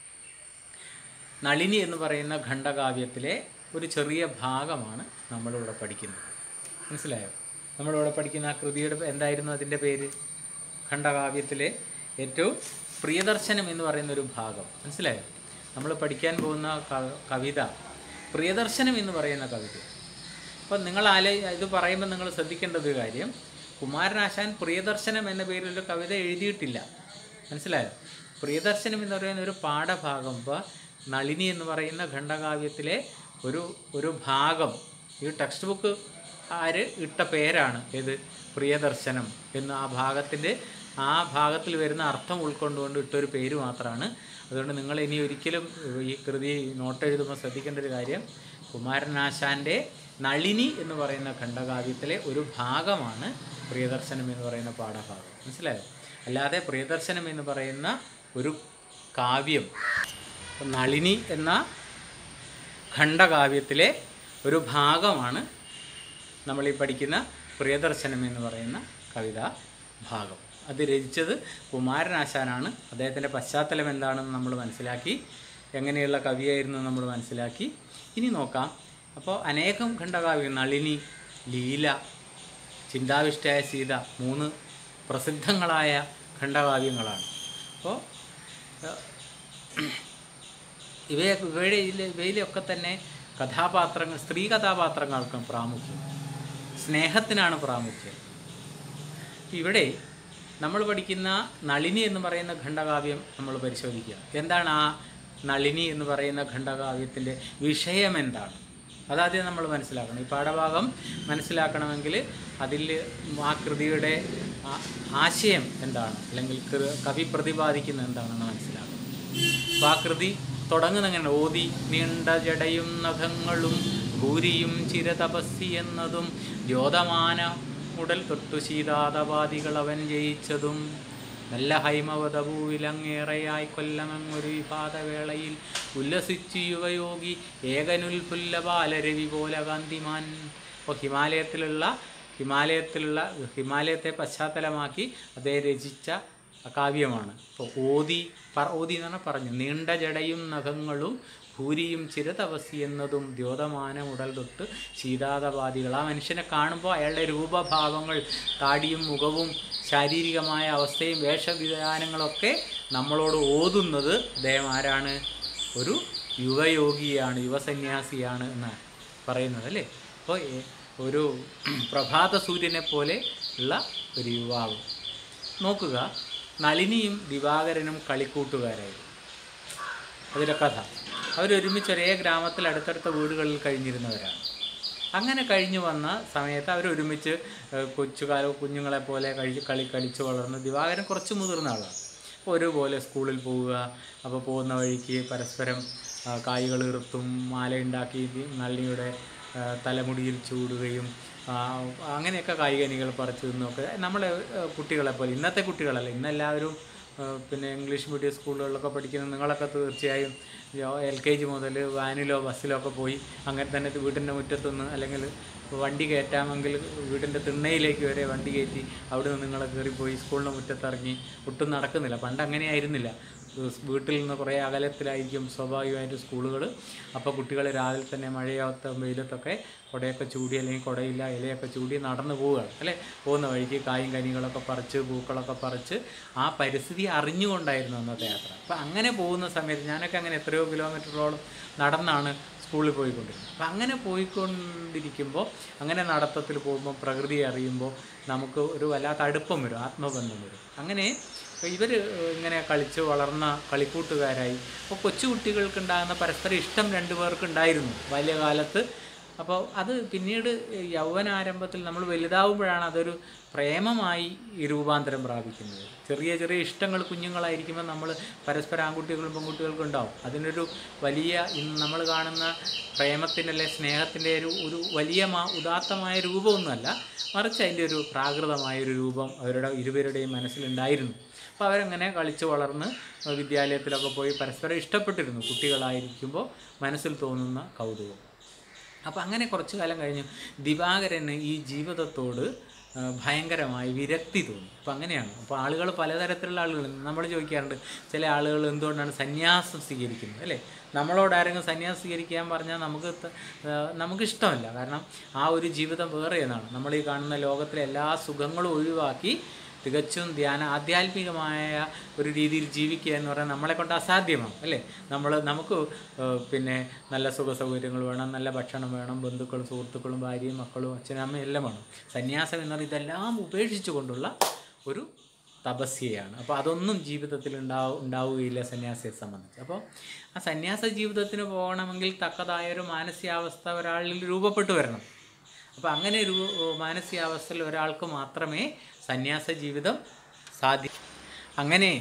Speaker 1: നളിനി എന്ന് പറയുന്ന ഖണ്ഡകാവ്യത്തിലെ ഒരു ചെറിയ ഭാഗമാണ് നമ്മളിവിടെ പഠിക്കുന്നത് മനസ്സിലായോ നമ്മളിവിടെ പഠിക്കുന്ന ആ കൃതിയുടെ എന്തായിരുന്നു അതിൻ്റെ പേര് ഖണ്ഡകാവ്യത്തിലെ ഏറ്റവും പ്രിയദർശനം എന്ന് പറയുന്ന ഒരു ഭാഗം മനസ്സിലായോ നമ്മൾ പഠിക്കാൻ പോകുന്ന ക- കവിത പ്രിയദർശനം എന്ന് പറയുന്ന കവിത അപ്പം നിങ്ങൾ ആലോ ഇത് പറയുമ്പോൾ നിങ്ങൾ ശ്രദ്ധിക്കേണ്ട ഒരു കാര്യം കുമാരനാശാൻ പ്രിയദർശനം എന്ന പേരിൽ ഒരു കവിത എഴുതിയിട്ടില്ല മനസ്സിലായോ പ്രിയദർശനം എന്ന് പറയുന്ന ഒരു പാഠഭാഗം ഇപ്പോൾ നളിനി എന്ന് പറയുന്ന ഖണ്ഡകാവ്യത്തിലെ ഒരു ഒരു ഭാഗം ഈ ടെക്സ്റ്റ് ബുക്ക് ആര് ഇട്ട പേരാണ് ഏത് പ്രിയദർശനം എന്ന് ആ ഭാഗത്തിൻ്റെ ആ ഭാഗത്തിൽ വരുന്ന അർത്ഥം ഉൾക്കൊണ്ടുകൊണ്ട് ഇട്ടൊരു പേര് മാത്രമാണ് അതുകൊണ്ട് നിങ്ങൾ ഇനി ഒരിക്കലും ഈ കൃതി നോട്ട് എഴുതുമ്പോൾ ശ്രദ്ധിക്കേണ്ട ഒരു കാര്യം കുമാരനാശാൻ്റെ നളിനി എന്ന് പറയുന്ന ഖണ്ഡകാവ്യത്തിലെ ഒരു ഭാഗമാണ് പ്രിയദർശനം എന്ന് പറയുന്ന പാഠഭാഗം മനസ്സിലായോ അല്ലാതെ പ്രിയദർശനം എന്ന് പറയുന്ന ഒരു കാവ്യം നളിനി എന്ന ഖണ്ഡകാവ്യത്തിലെ ഒരു ഭാഗമാണ് നമ്മൾ ഈ പഠിക്കുന്ന പ്രിയദർശനം എന്ന് പറയുന്ന കവിതാ ഭാഗം അത് രചിച്ചത് കുമാരനാശാനാണ് അദ്ദേഹത്തിൻ്റെ പശ്ചാത്തലം എന്താണെന്ന് നമ്മൾ മനസ്സിലാക്കി എങ്ങനെയുള്ള കവിയായിരുന്നു നമ്മൾ മനസ്സിലാക്കി ഇനി നോക്കാം അപ്പോൾ അനേകം ഖണ്ഡകാവ്യം നളിനി ലീല ചിന്താവിഷ്ടയായ സീത മൂന്ന് പ്രസിദ്ധങ്ങളായ ഖണ്ഡകാവ്യങ്ങളാണ് അപ്പോൾ ഇവയെ ഇവയുടെ ഇതിൽ ഇവയിലൊക്കെ തന്നെ കഥാപാത്രങ്ങൾ സ്ത്രീ കഥാപാത്രങ്ങൾക്കും പ്രാമുഖ്യം സ്നേഹത്തിനാണ് പ്രാമുഖ്യം ഇവിടെ നമ്മൾ പഠിക്കുന്ന നളിനി എന്ന് പറയുന്ന ഖണ്ഡകാവ്യം നമ്മൾ പരിശോധിക്കുക എന്താണ് ആ നളിനി എന്ന് പറയുന്ന ഖണ്ഡകാവ്യത്തിൻ്റെ വിഷയം എന്താണ് അതാദ്യം നമ്മൾ മനസ്സിലാക്കണം ഈ പാഠഭാഗം മനസ്സിലാക്കണമെങ്കിൽ അതിൽ ആ കൃതിയുടെ ആ- ആശയം എന്താണ് അല്ലെങ്കിൽ കൃ- കവി പ്രതിപാദിക്കുന്നത് എന്താണെന്ന് മനസ്സിലാക്കണം അപ്പോൾ ആ കൃതി തുടങ്ങുന്ന എങ്ങനെ ഓതി നീണ്ട ജടയും നഖങ്ങളും ഭൂരിയും ചിരതപസ്സി എന്നതും ദ്യോതമാന ഉടൽ തൊട്ടു ശീതാതപാദികൾ അവൻ ജയിച്ചതും നല്ല ഹൈമവതഭൂവിലങ്ങേറെയായി കൊല്ലമങ്ങൊരു വിഭാതവേളയിൽ ഉല്ലസിച്ചു യുവയോഗി ഏകനുൽപുല്ല ബാലരവി പോലെ കാന്തിമാൻ അപ്പോൾ ഹിമാലയത്തിലുള്ള ഹിമാലയത്തിലുള്ള ഹിമാലയത്തെ പശ്ചാത്തലമാക്കി അദ്ദേഹം രചിച്ച കാവ്യമാണ് ഇപ്പോൾ ഓതി പറ ഓതി എന്ന് പറഞ്ഞാൽ പറഞ്ഞു നീണ്ട ജടയും നഖങ്ങളും ഭൂരിയും ചിരതപസി എന്നതും ദ്യോതമാനം ഉടൽ തൊട്ട് ശീതാതപാദികൾ ആ മനുഷ്യനെ കാണുമ്പോൾ അയാളുടെ രൂപഭാവങ്ങൾ താടിയും മുഖവും ശാരീരികമായ അവസ്ഥയും വേഷവിധാനങ്ങളൊക്കെ നമ്മളോട് ഓതുന്നത് അദ്ദേഹം ആരാണ് ഒരു യുവയോഗിയാണ് യുവസന്യാസിയാണ് എന്നാണ് പറയുന്നത് അല്ലേ അപ്പോൾ ഏ- ഒരു പ്രഭാത സൂര്യനെ പോലെ ഉള്ള ഒരു യുവാവ് നോക്കുക നളിനിയും ദിവാകരനും കളിക്കൂട്ടുകാരായിരുന്നു അതിലെ കഥ അവരൊരുമിച്ച് ഒരേ ഗ്രാമത്തിൽ അടുത്തടുത്ത വീടുകളിൽ കഴിഞ്ഞിരുന്നവരാണ് അങ്ങനെ കഴിഞ്ഞു വന്ന സമയത്ത് അവരൊരുമിച്ച് ഏഹ്, കൊച്ചുകാല കുഞ്ഞുങ്ങളെ പോലെ കഴിച്ച് കളി കളിച്ച് വളർന്ന് ദിവാകരൻ കുറച്ച് മുതിർന്ന ആളാണ് അപ്പോൾ ഒരുപോലെ സ്കൂളിൽ പോവുക അപ്പോൾ പോകുന്ന വഴിക്ക് പരസ്പരം ആ, കായ്കൾ ഇറുത്തും മാലയുണ്ടാക്കി ദി- നളിനിയുടെ ആ, തലമുടിയിൽ ചൂടുകയും ആ, അങ്ങനെയൊക്കെ കായികനികൾ പറിച്ചു നിന്നൊക്കെ നമ്മളെ ഏഹ്, കുട്ടികളെ പോലെ ഇന്നത്തെ കുട്ടികളല്ല ഇന്നെല്ലാവരും ഏഹ്, പിന്നെ ഇംഗ്ലീഷ് മീഡിയം സ്കൂളുകളിലൊക്കെ പഠിക്കുന്ന നിങ്ങളൊക്കെ തീർച്ചയായും എൽ കെ ജി മുതൽ വാനിലോ ബസ്സിലോ ഒക്കെ പോയി അങ്ങനെ തന്നെ വീടിൻ്റെ മുറ്റത്തുനിന്ന് അല്ലെങ്കിൽ വണ്ടി കയറ്റാമെങ്കിൽ വീടിൻ്റെ തിണ്ണയിലേക്ക് വരെ വണ്ടി കയറ്റി അവിടെ നിന്ന് നിങ്ങളെ കയറിപ്പോയി സ്കൂളിൻ്റെ മുറ്റത്തിറങ്ങി ഒട്ടും നടക്കുന്നില്ല പണ്ട് അങ്ങനെയായിരുന്നില്ല സ് വീട്ടിൽ നിന്ന് കുറേ അകലത്തിലായിരിക്കും സ്വാഭാവികമായിട്ട് സ്കൂളുകൾ അപ്പോൾ കുട്ടികൾ രാവിലെ തന്നെ മഴയാത്ത വെയിലത്തൊക്കെ കുടയൊക്കെ ചൂടി അല്ലെങ്കിൽ കുടയില്ല ഇലയൊക്കെ ചൂടി നടന്നു പോവുകയാണ് അല്ലേ പോകുന്ന വഴിക്ക് കായും കനികളൊക്കെ പറിച്ച് പൂക്കളൊക്കെ പറിച്ച് ആ പരിസ്ഥിതി അറിഞ്ഞുകൊണ്ടായിരുന്നു അന്നത്തെ യാത്ര അപ്പോൾ അങ്ങനെ പോകുന്ന സമയത്ത് ഞാനൊക്കെ അങ്ങനെ എത്രയോ കിലോമീറ്ററോളം നടന്നാണ് സ്കൂളിൽ പോയിക്കൊണ്ടിരുന്നത് അപ്പം അങ്ങനെ പോയിക്കൊണ്ടിരിക്കുമ്പോൾ അങ്ങനെ നടത്തത്തിൽ പോകുമ്പോൾ പ്രകൃതിയെ അറിയുമ്പോൾ നമുക്ക് ഒരു വല്ലാത്ത അടുപ്പം വരും ആത്മബന്ധം വരും അങ്ങനെ ഇവർ ഇങ്ങനെ കളിച്ച് വളർന്ന കളിക്കൂട്ടുകാരായി അപ്പോൾ കൊച്ചു കുട്ടികൾക്കുണ്ടാകുന്ന പരസ്പര ഇഷ്ടം രണ്ടു പേർക്കുണ്ടായിരുന്നു ബാല്യകാലത്ത് അപ്പോൾ അത് പിന്നീട് യൗവനാരംഭത്തിൽ നമ്മൾ വലുതാവുമ്പോഴാണ് അതൊരു പ്രേമമായി ഈ രൂപാന്തരം പ്രാപിക്കുന്നത് ചെറിയ ചെറിയ ഇഷ്ടങ്ങൾ കുഞ്ഞുങ്ങളായിരിക്കുമ്പോൾ നമ്മൾ പരസ്പരം ആൺകുട്ടികളും പെൺകുട്ടികൾക്കും ഉണ്ടാവും അതിനൊരു വലിയ ഇന്ന് നമ്മൾ കാണുന്ന പ്രേമത്തിൻ്റെ അല്ലെ സ്നേഹത്തിൻ്റെ ഒരു ഒരു വലിയ മാ ഉദാത്തമായ രൂപമൊന്നുമല്ല മറിച്ച് അതിൻ്റെ ഒരു പ്രാകൃതമായ ഒരു രൂപം അവരുടെ ഇരുവരുടെയും മനസ്സിലുണ്ടായിരുന്നു അപ്പോൾ അവരങ്ങനെ കളിച്ച് വളർന്ന് വിദ്യാലയത്തിലൊക്കെ പോയി പരസ്പരം ഇഷ്ടപ്പെട്ടിരുന്നു കുട്ടികളായിരിക്കുമ്പോൾ മനസ്സിൽ തോന്നുന്ന കൗതുകം അപ്പോൾ അങ്ങനെ കുറച്ചു കാലം കഴിഞ്ഞു ദിവാകരന് ഈ ജീവിതത്തോട് ആ, ഭയങ്കരമായി വിരക്തി തോന്നി അപ്പോൾ അങ്ങനെയാണ് അപ്പോൾ ആളുകൾ പലതരത്തിലുള്ള ആളുകൾ നമ്മൾ ചോദിക്കാറുണ്ട് ചില ആളുകൾ എന്തുകൊണ്ടാണ് സന്യാസം സ്വീകരിക്കുന്നത് അല്ലേ നമ്മളോട് ആരെങ്കിലും സന്യാസം സ്വീകരിക്കാൻ പറഞ്ഞാൽ നമുക്ക് ത- ആ, നമുക്കിഷ്ടമല്ല കാരണം ആ ഒരു ജീവിതം വേറെ എന്നാണ് നമ്മൾ ഈ കാണുന്ന ലോകത്തിലെ എല്ലാ സുഖങ്ങളും ഒഴിവാക്കി തികച്ചും ധ്യാന ആധ്യാത്മികമായ ഒരു രീതിയിൽ ജീവിക്കുക എന്ന് പറഞ്ഞാൽ നമ്മളെ കൊണ്ട് അസാധ്യമാണ് അല്ലേ നമ്മൾ നമുക്ക് ഏഹ്, പിന്നെ നല്ല സുഖ സൗകര്യങ്ങൾ വേണം നല്ല ഭക്ഷണം വേണം ബന്ധുക്കളും സുഹൃത്തുക്കളും ഭാര്യയും മക്കളും അച്ഛനും അമ്മയും എല്ലാം വേണം സന്യാസം എന്ന് പറഞ്ഞാൽ ഇതെല്ലാം ഉപേക്ഷിച്ചു കൊണ്ടുള്ള ഒരു തപസ്യയാണ് അപ്പോൾ അതൊന്നും ജീവിതത്തിൽ ഉണ്ടാവും ഉണ്ടാവുകയില്ല സന്യാസിയെ സംബന്ധിച്ച് അപ്പോൾ ആ സന്യാസ ജീവിതത്തിന് പോകണമെങ്കിൽ തക്കതായ ഒരു മാനസികാവസ്ഥ ഒരാളിൽ രൂപപ്പെട്ടു വരണം അപ്പോൾ അങ്ങനെ ഒരു മാനസികാവസ്ഥയിൽ ഒരാൾക്ക് മാത്രമേ സന്യാസ ജീവിതം സാധി അങ്ങനെ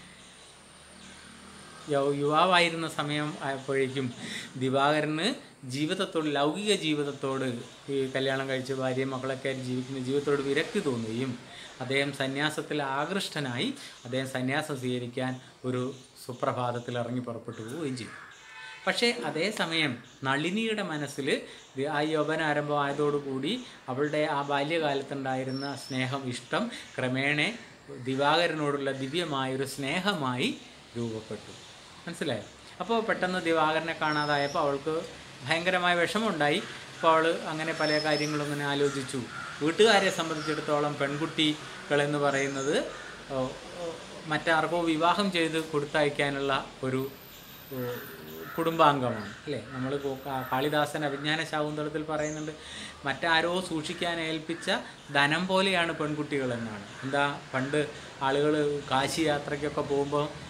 Speaker 1: യൗ- യുവാവായിരുന്ന സമയം ആയപ്പോഴേക്കും ദിവാകരന് ജീവിതത്തോട് ലൗകിക ജീവിതത്തോട് ഈ കല്യാണം കഴിച്ച് ഭാര്യയും മക്കളൊക്കെ ആയിട്ട് ജീവിക്കുന്ന ജീവിതത്തോട് വിരക്തി തോന്നുകയും അദ്ദേഹം സന്യാസത്തിൽ ആകൃഷ്ടനായി അദ്ദേഹം സന്യാസം സ്വീകരിക്കാൻ ഒരു സുപ്രഭാതത്തിൽ ഇറങ്ങി പുറപ്പെട്ടു പോവുകയും ചെയ്തു പക്ഷേ അതേസമയം നളിനിയുടെ മനസ്സിൽ ദി- ആ യൗവന ആരംഭമായതോടുകൂടി അവളുടെ ആ ബാല്യകാലത്തുണ്ടായിരുന്ന സ്നേഹം ഇഷ്ടം ക്രമേണ ദിവാകരനോടുള്ള ദിവ്യമായൊരു സ്നേഹമായി രൂപപ്പെട്ടു മനസ്സിലായോ അപ്പോൾ പെട്ടെന്ന് ദിവാകരനെ കാണാതായപ്പോൾ അവൾക്ക് ഭയങ്കരമായ വിഷമമുണ്ടായി അപ്പോൾ അവൾ അങ്ങനെ പല കാര്യങ്ങളും ഇങ്ങനെ ആലോചിച്ചു വീട്ടുകാരെ സംബന്ധിച്ചിടത്തോളം പെൺകുട്ടികളെന്ന് പറയുന്നത് ഓ, ഓ, മറ്റാർക്കോ വിവാഹം ചെയ്ത് കൊടുത്തയക്കാനുള്ള ഒരു ഓ, കുടുംബാംഗമാണ് അല്ലേ നമ്മൾ കാളിദാസൻ അഭിജ്ഞാന ശാകുന്തളത്തിൽ പറയുന്നുണ്ട് മറ്റാരോ സൂക്ഷിക്കാൻ ഏൽപ്പിച്ച ധനം പോലെയാണ് പെൺകുട്ടികൾ എന്നാണ് എന്താ പണ്ട് ആളുകൾ കാശി യാത്രയ്ക്കൊക്കെ പോകുമ്പോൾ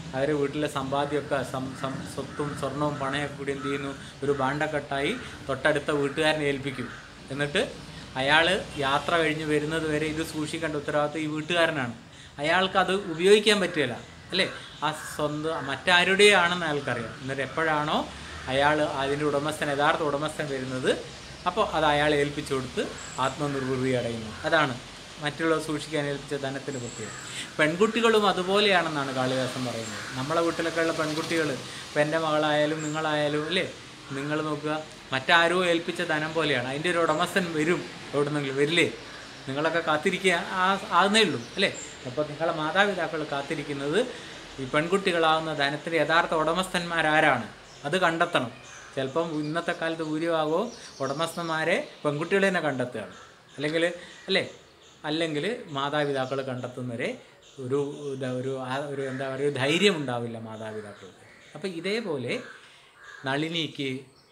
Speaker 1: അവർ വീട്ടിലെ സമ്പാദ്യമൊക്കെ സം സം സ്വത്തും സ്വർണവും പണയൊക്കെ കൂടി എന്ത് ചെയ്യുന്നു ഒരു ബാണ്ടക്കെട്ടായി തൊട്ടടുത്ത വീട്ടുകാരനെ ഏൽപ്പിക്കും എന്നിട്ട് അയാൾ യാത്ര കഴിഞ്ഞ് വരുന്നത് വരെ ഇത് സൂക്ഷിക്കേണ്ട ഉത്തരവാദിത്വം ഈ വീട്ടുകാരനാണ് അയാൾക്ക് അത് ഉപയോഗിക്കാൻ പറ്റുകയില്ല അല്ലേ ആ സ്വന്തം മറ്റാരുടെയും ആണെന്ന് അയാൾക്കറിയാം എന്നിട്ട് എപ്പോഴാണോ അയാൾ അതിൻ്റെ ഉടമസ്ഥൻ യഥാർത്ഥ ഉടമസ്ഥൻ വരുന്നത് അപ്പോൾ അത് അയാളെ ഏൽപ്പിച്ചു കൊടുത്ത് ആത്മനിർവൃതി അടയുന്നു അതാണ് മറ്റുള്ളവർ സൂക്ഷിക്കാൻ ഏൽപ്പിച്ച ധനത്തിൻ്റെ പ്രത്യേകത പെൺകുട്ടികളും അതുപോലെയാണെന്നാണ് കാളിദാസൻ പറയുന്നത് നമ്മളെ വീട്ടിലൊക്കെ ഉള്ള പെൺകുട്ടികൾ ഇപ്പം എൻ്റെ മകളായാലും നിങ്ങളായാലും അല്ലേ നിങ്ങൾ നോക്കുക മറ്റാരോ ഏൽപ്പിച്ച ധനം പോലെയാണ് അതിൻ്റെ ഒരു ഉടമസ്ഥൻ വരും എവിടുന്നെങ്കിലും വരില്ലേ നിങ്ങളൊക്കെ കാത്തിരിക്കുക ആ ആകുന്നേ ഉള്ളൂ അല്ലേ അപ്പോൾ നിങ്ങളെ മാതാപിതാക്കൾ കാത്തിരിക്കുന്നത് ഈ പെൺകുട്ടികളാവുന്ന ധനത്തിൻ്റെ യഥാർത്ഥ ഉടമസ്ഥന്മാരാരാണ് അത് കണ്ടെത്തണം ചിലപ്പം ഇന്നത്തെ കാലത്ത് ഭൂരിഭാഗവും ഉടമസ്ഥന്മാരെ പെൺകുട്ടികൾ തന്നെ കണ്ടെത്തുകയാണ് അല്ലെങ്കിൽ അല്ലേ അല്ലെങ്കിൽ മാതാപിതാക്കൾ കണ്ടെത്തുന്നവരെ ഒരു ഇതാ ഒരു ആ- ഒരു എന്താ പറയുക ഒരു ധൈര്യം ഉണ്ടാവില്ല മാതാപിതാക്കൾക്ക് അപ്പം ഇതേപോലെ നളിനിക്ക്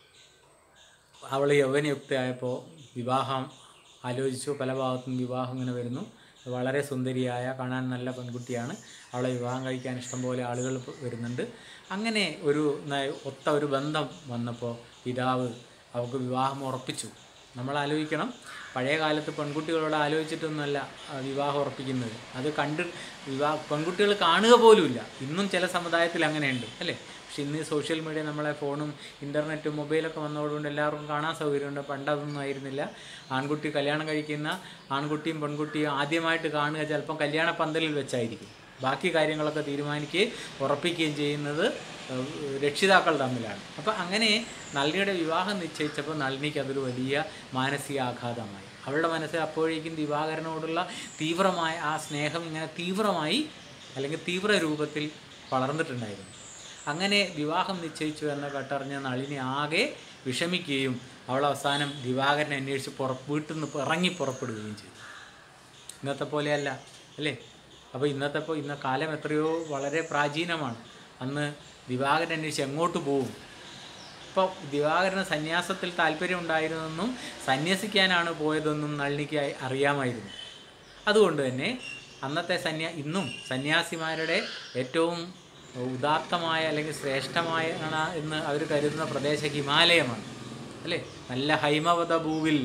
Speaker 1: അവൾ യൗവനയുക്തയായപ്പോൾ വിവാഹം ആലോചിച്ചു പല ഭാഗത്തും വിവാഹം ഇങ്ങനെ വരുന്നു വളരെ സുന്ദരിയായ കാണാൻ നല്ല പെൺകുട്ടിയാണ് അവളെ വിവാഹം കഴിക്കാൻ ഇഷ്ടംപോലെ ആളുകൾ പ- വരുന്നുണ്ട് അങ്ങനെ ഒരു ന- ഒത്ത ഒരു ബന്ധം വന്നപ്പോൾ പിതാവ് അവൾക്ക് വിവാഹം ഉറപ്പിച്ചു നമ്മൾ ആലോചിക്കണം പഴയ കാലത്ത് പെൺകുട്ടികളോട് ആലോചിച്ചിട്ടൊന്നുമല്ല ആ, വിവാഹം ഉറപ്പിക്കുന്നത് അത് കണ്ട് വിവാഹ പെൺകുട്ടികൾ കാണുക പോലുമില്ല ഇന്നും ചില സമുദായത്തിൽ അങ്ങനെയുണ്ട് അല്ലേ പക്ഷെ ഇന്ന് സോഷ്യൽ മീഡിയ നമ്മളെ ഫോണും ഇൻ്റർനെറ്റും മൊബൈലൊക്കെ വന്നതുകൊണ്ട് എല്ലാവർക്കും കാണാൻ സൗകര്യമുണ്ട് പണ്ട് അതൊന്നും ആയിരുന്നില്ല ആൺകുട്ടി കല്യാണം കഴിക്കുന്ന ആൺകുട്ടിയും പെൺകുട്ടിയും ആദ്യമായിട്ട് കാണുക ചിലപ്പം കല്യാണ പന്തലിൽ വെച്ചായിരിക്കും ബാക്കി കാര്യങ്ങളൊക്കെ തീരുമാനിക്കുകയും ഉറപ്പിക്കുകയും ചെയ്യുന്നത് ഏഹ്, രക്ഷിതാക്കൾ തമ്മിലാണ് അപ്പോൾ അങ്ങനെ നളിനിയുടെ വിവാഹം നിശ്ചയിച്ചപ്പോൾ നളിനിക്ക് അതൊരു വലിയ മാനസികാഘാതമായി അവളുടെ മനസ്സിൽ അപ്പോഴേക്കും ദിവാകരനോടുള്ള തീവ്രമായ ആ സ്നേഹം ഇങ്ങനെ തീവ്രമായി അല്ലെങ്കിൽ തീവ്ര രൂപത്തിൽ വളർന്നിട്ടുണ്ടായിരുന്നു അങ്ങനെ വിവാഹം നിശ്ചയിച്ചു എന്ന കട്ടറിഞ്ഞ നളിനി ആകെ വിഷമിക്കുകയും അവൾ അവസാനം ദിവാകരനെ അന്വേഷിച്ച് പുറ വീട്ടിൽ നിന്ന് ഇറങ്ങി പുറപ്പെടുകയും ചെയ്തു ഇന്നത്തെ പോലെയല്ല അല്ലേ അപ്പോൾ ഇന്നത്തെ ഇപ്പോൾ ഇന്ന കാലം എത്രയോ വളരെ പ്രാചീനമാണ് അന്ന് ദിവാകരൻ അന്വേഷിച്ച് എങ്ങോട്ട് പോകും ഇപ്പോൾ ദിവാകരന് സന്യാസത്തിൽ താല്പര്യം ഉണ്ടായിരുന്നെന്നും സന്യസിക്കാനാണ് പോയതെന്നും നളിനിക്ക് അ- അറിയാമായിരുന്നു അതുകൊണ്ട് തന്നെ അന്നത്തെ സന്യാ ഇന്നും സന്യാസിമാരുടെ ഏറ്റവും ഉദാത്തമായ അല്ലെങ്കിൽ ശ്രേഷ്ഠമായ ആണ് എന്ന് അവർ കരുതുന്ന പ്രദേശം ഹിമാലയമാണ് അല്ലേ നല്ല ഹൈമവത ഭൂവിൽ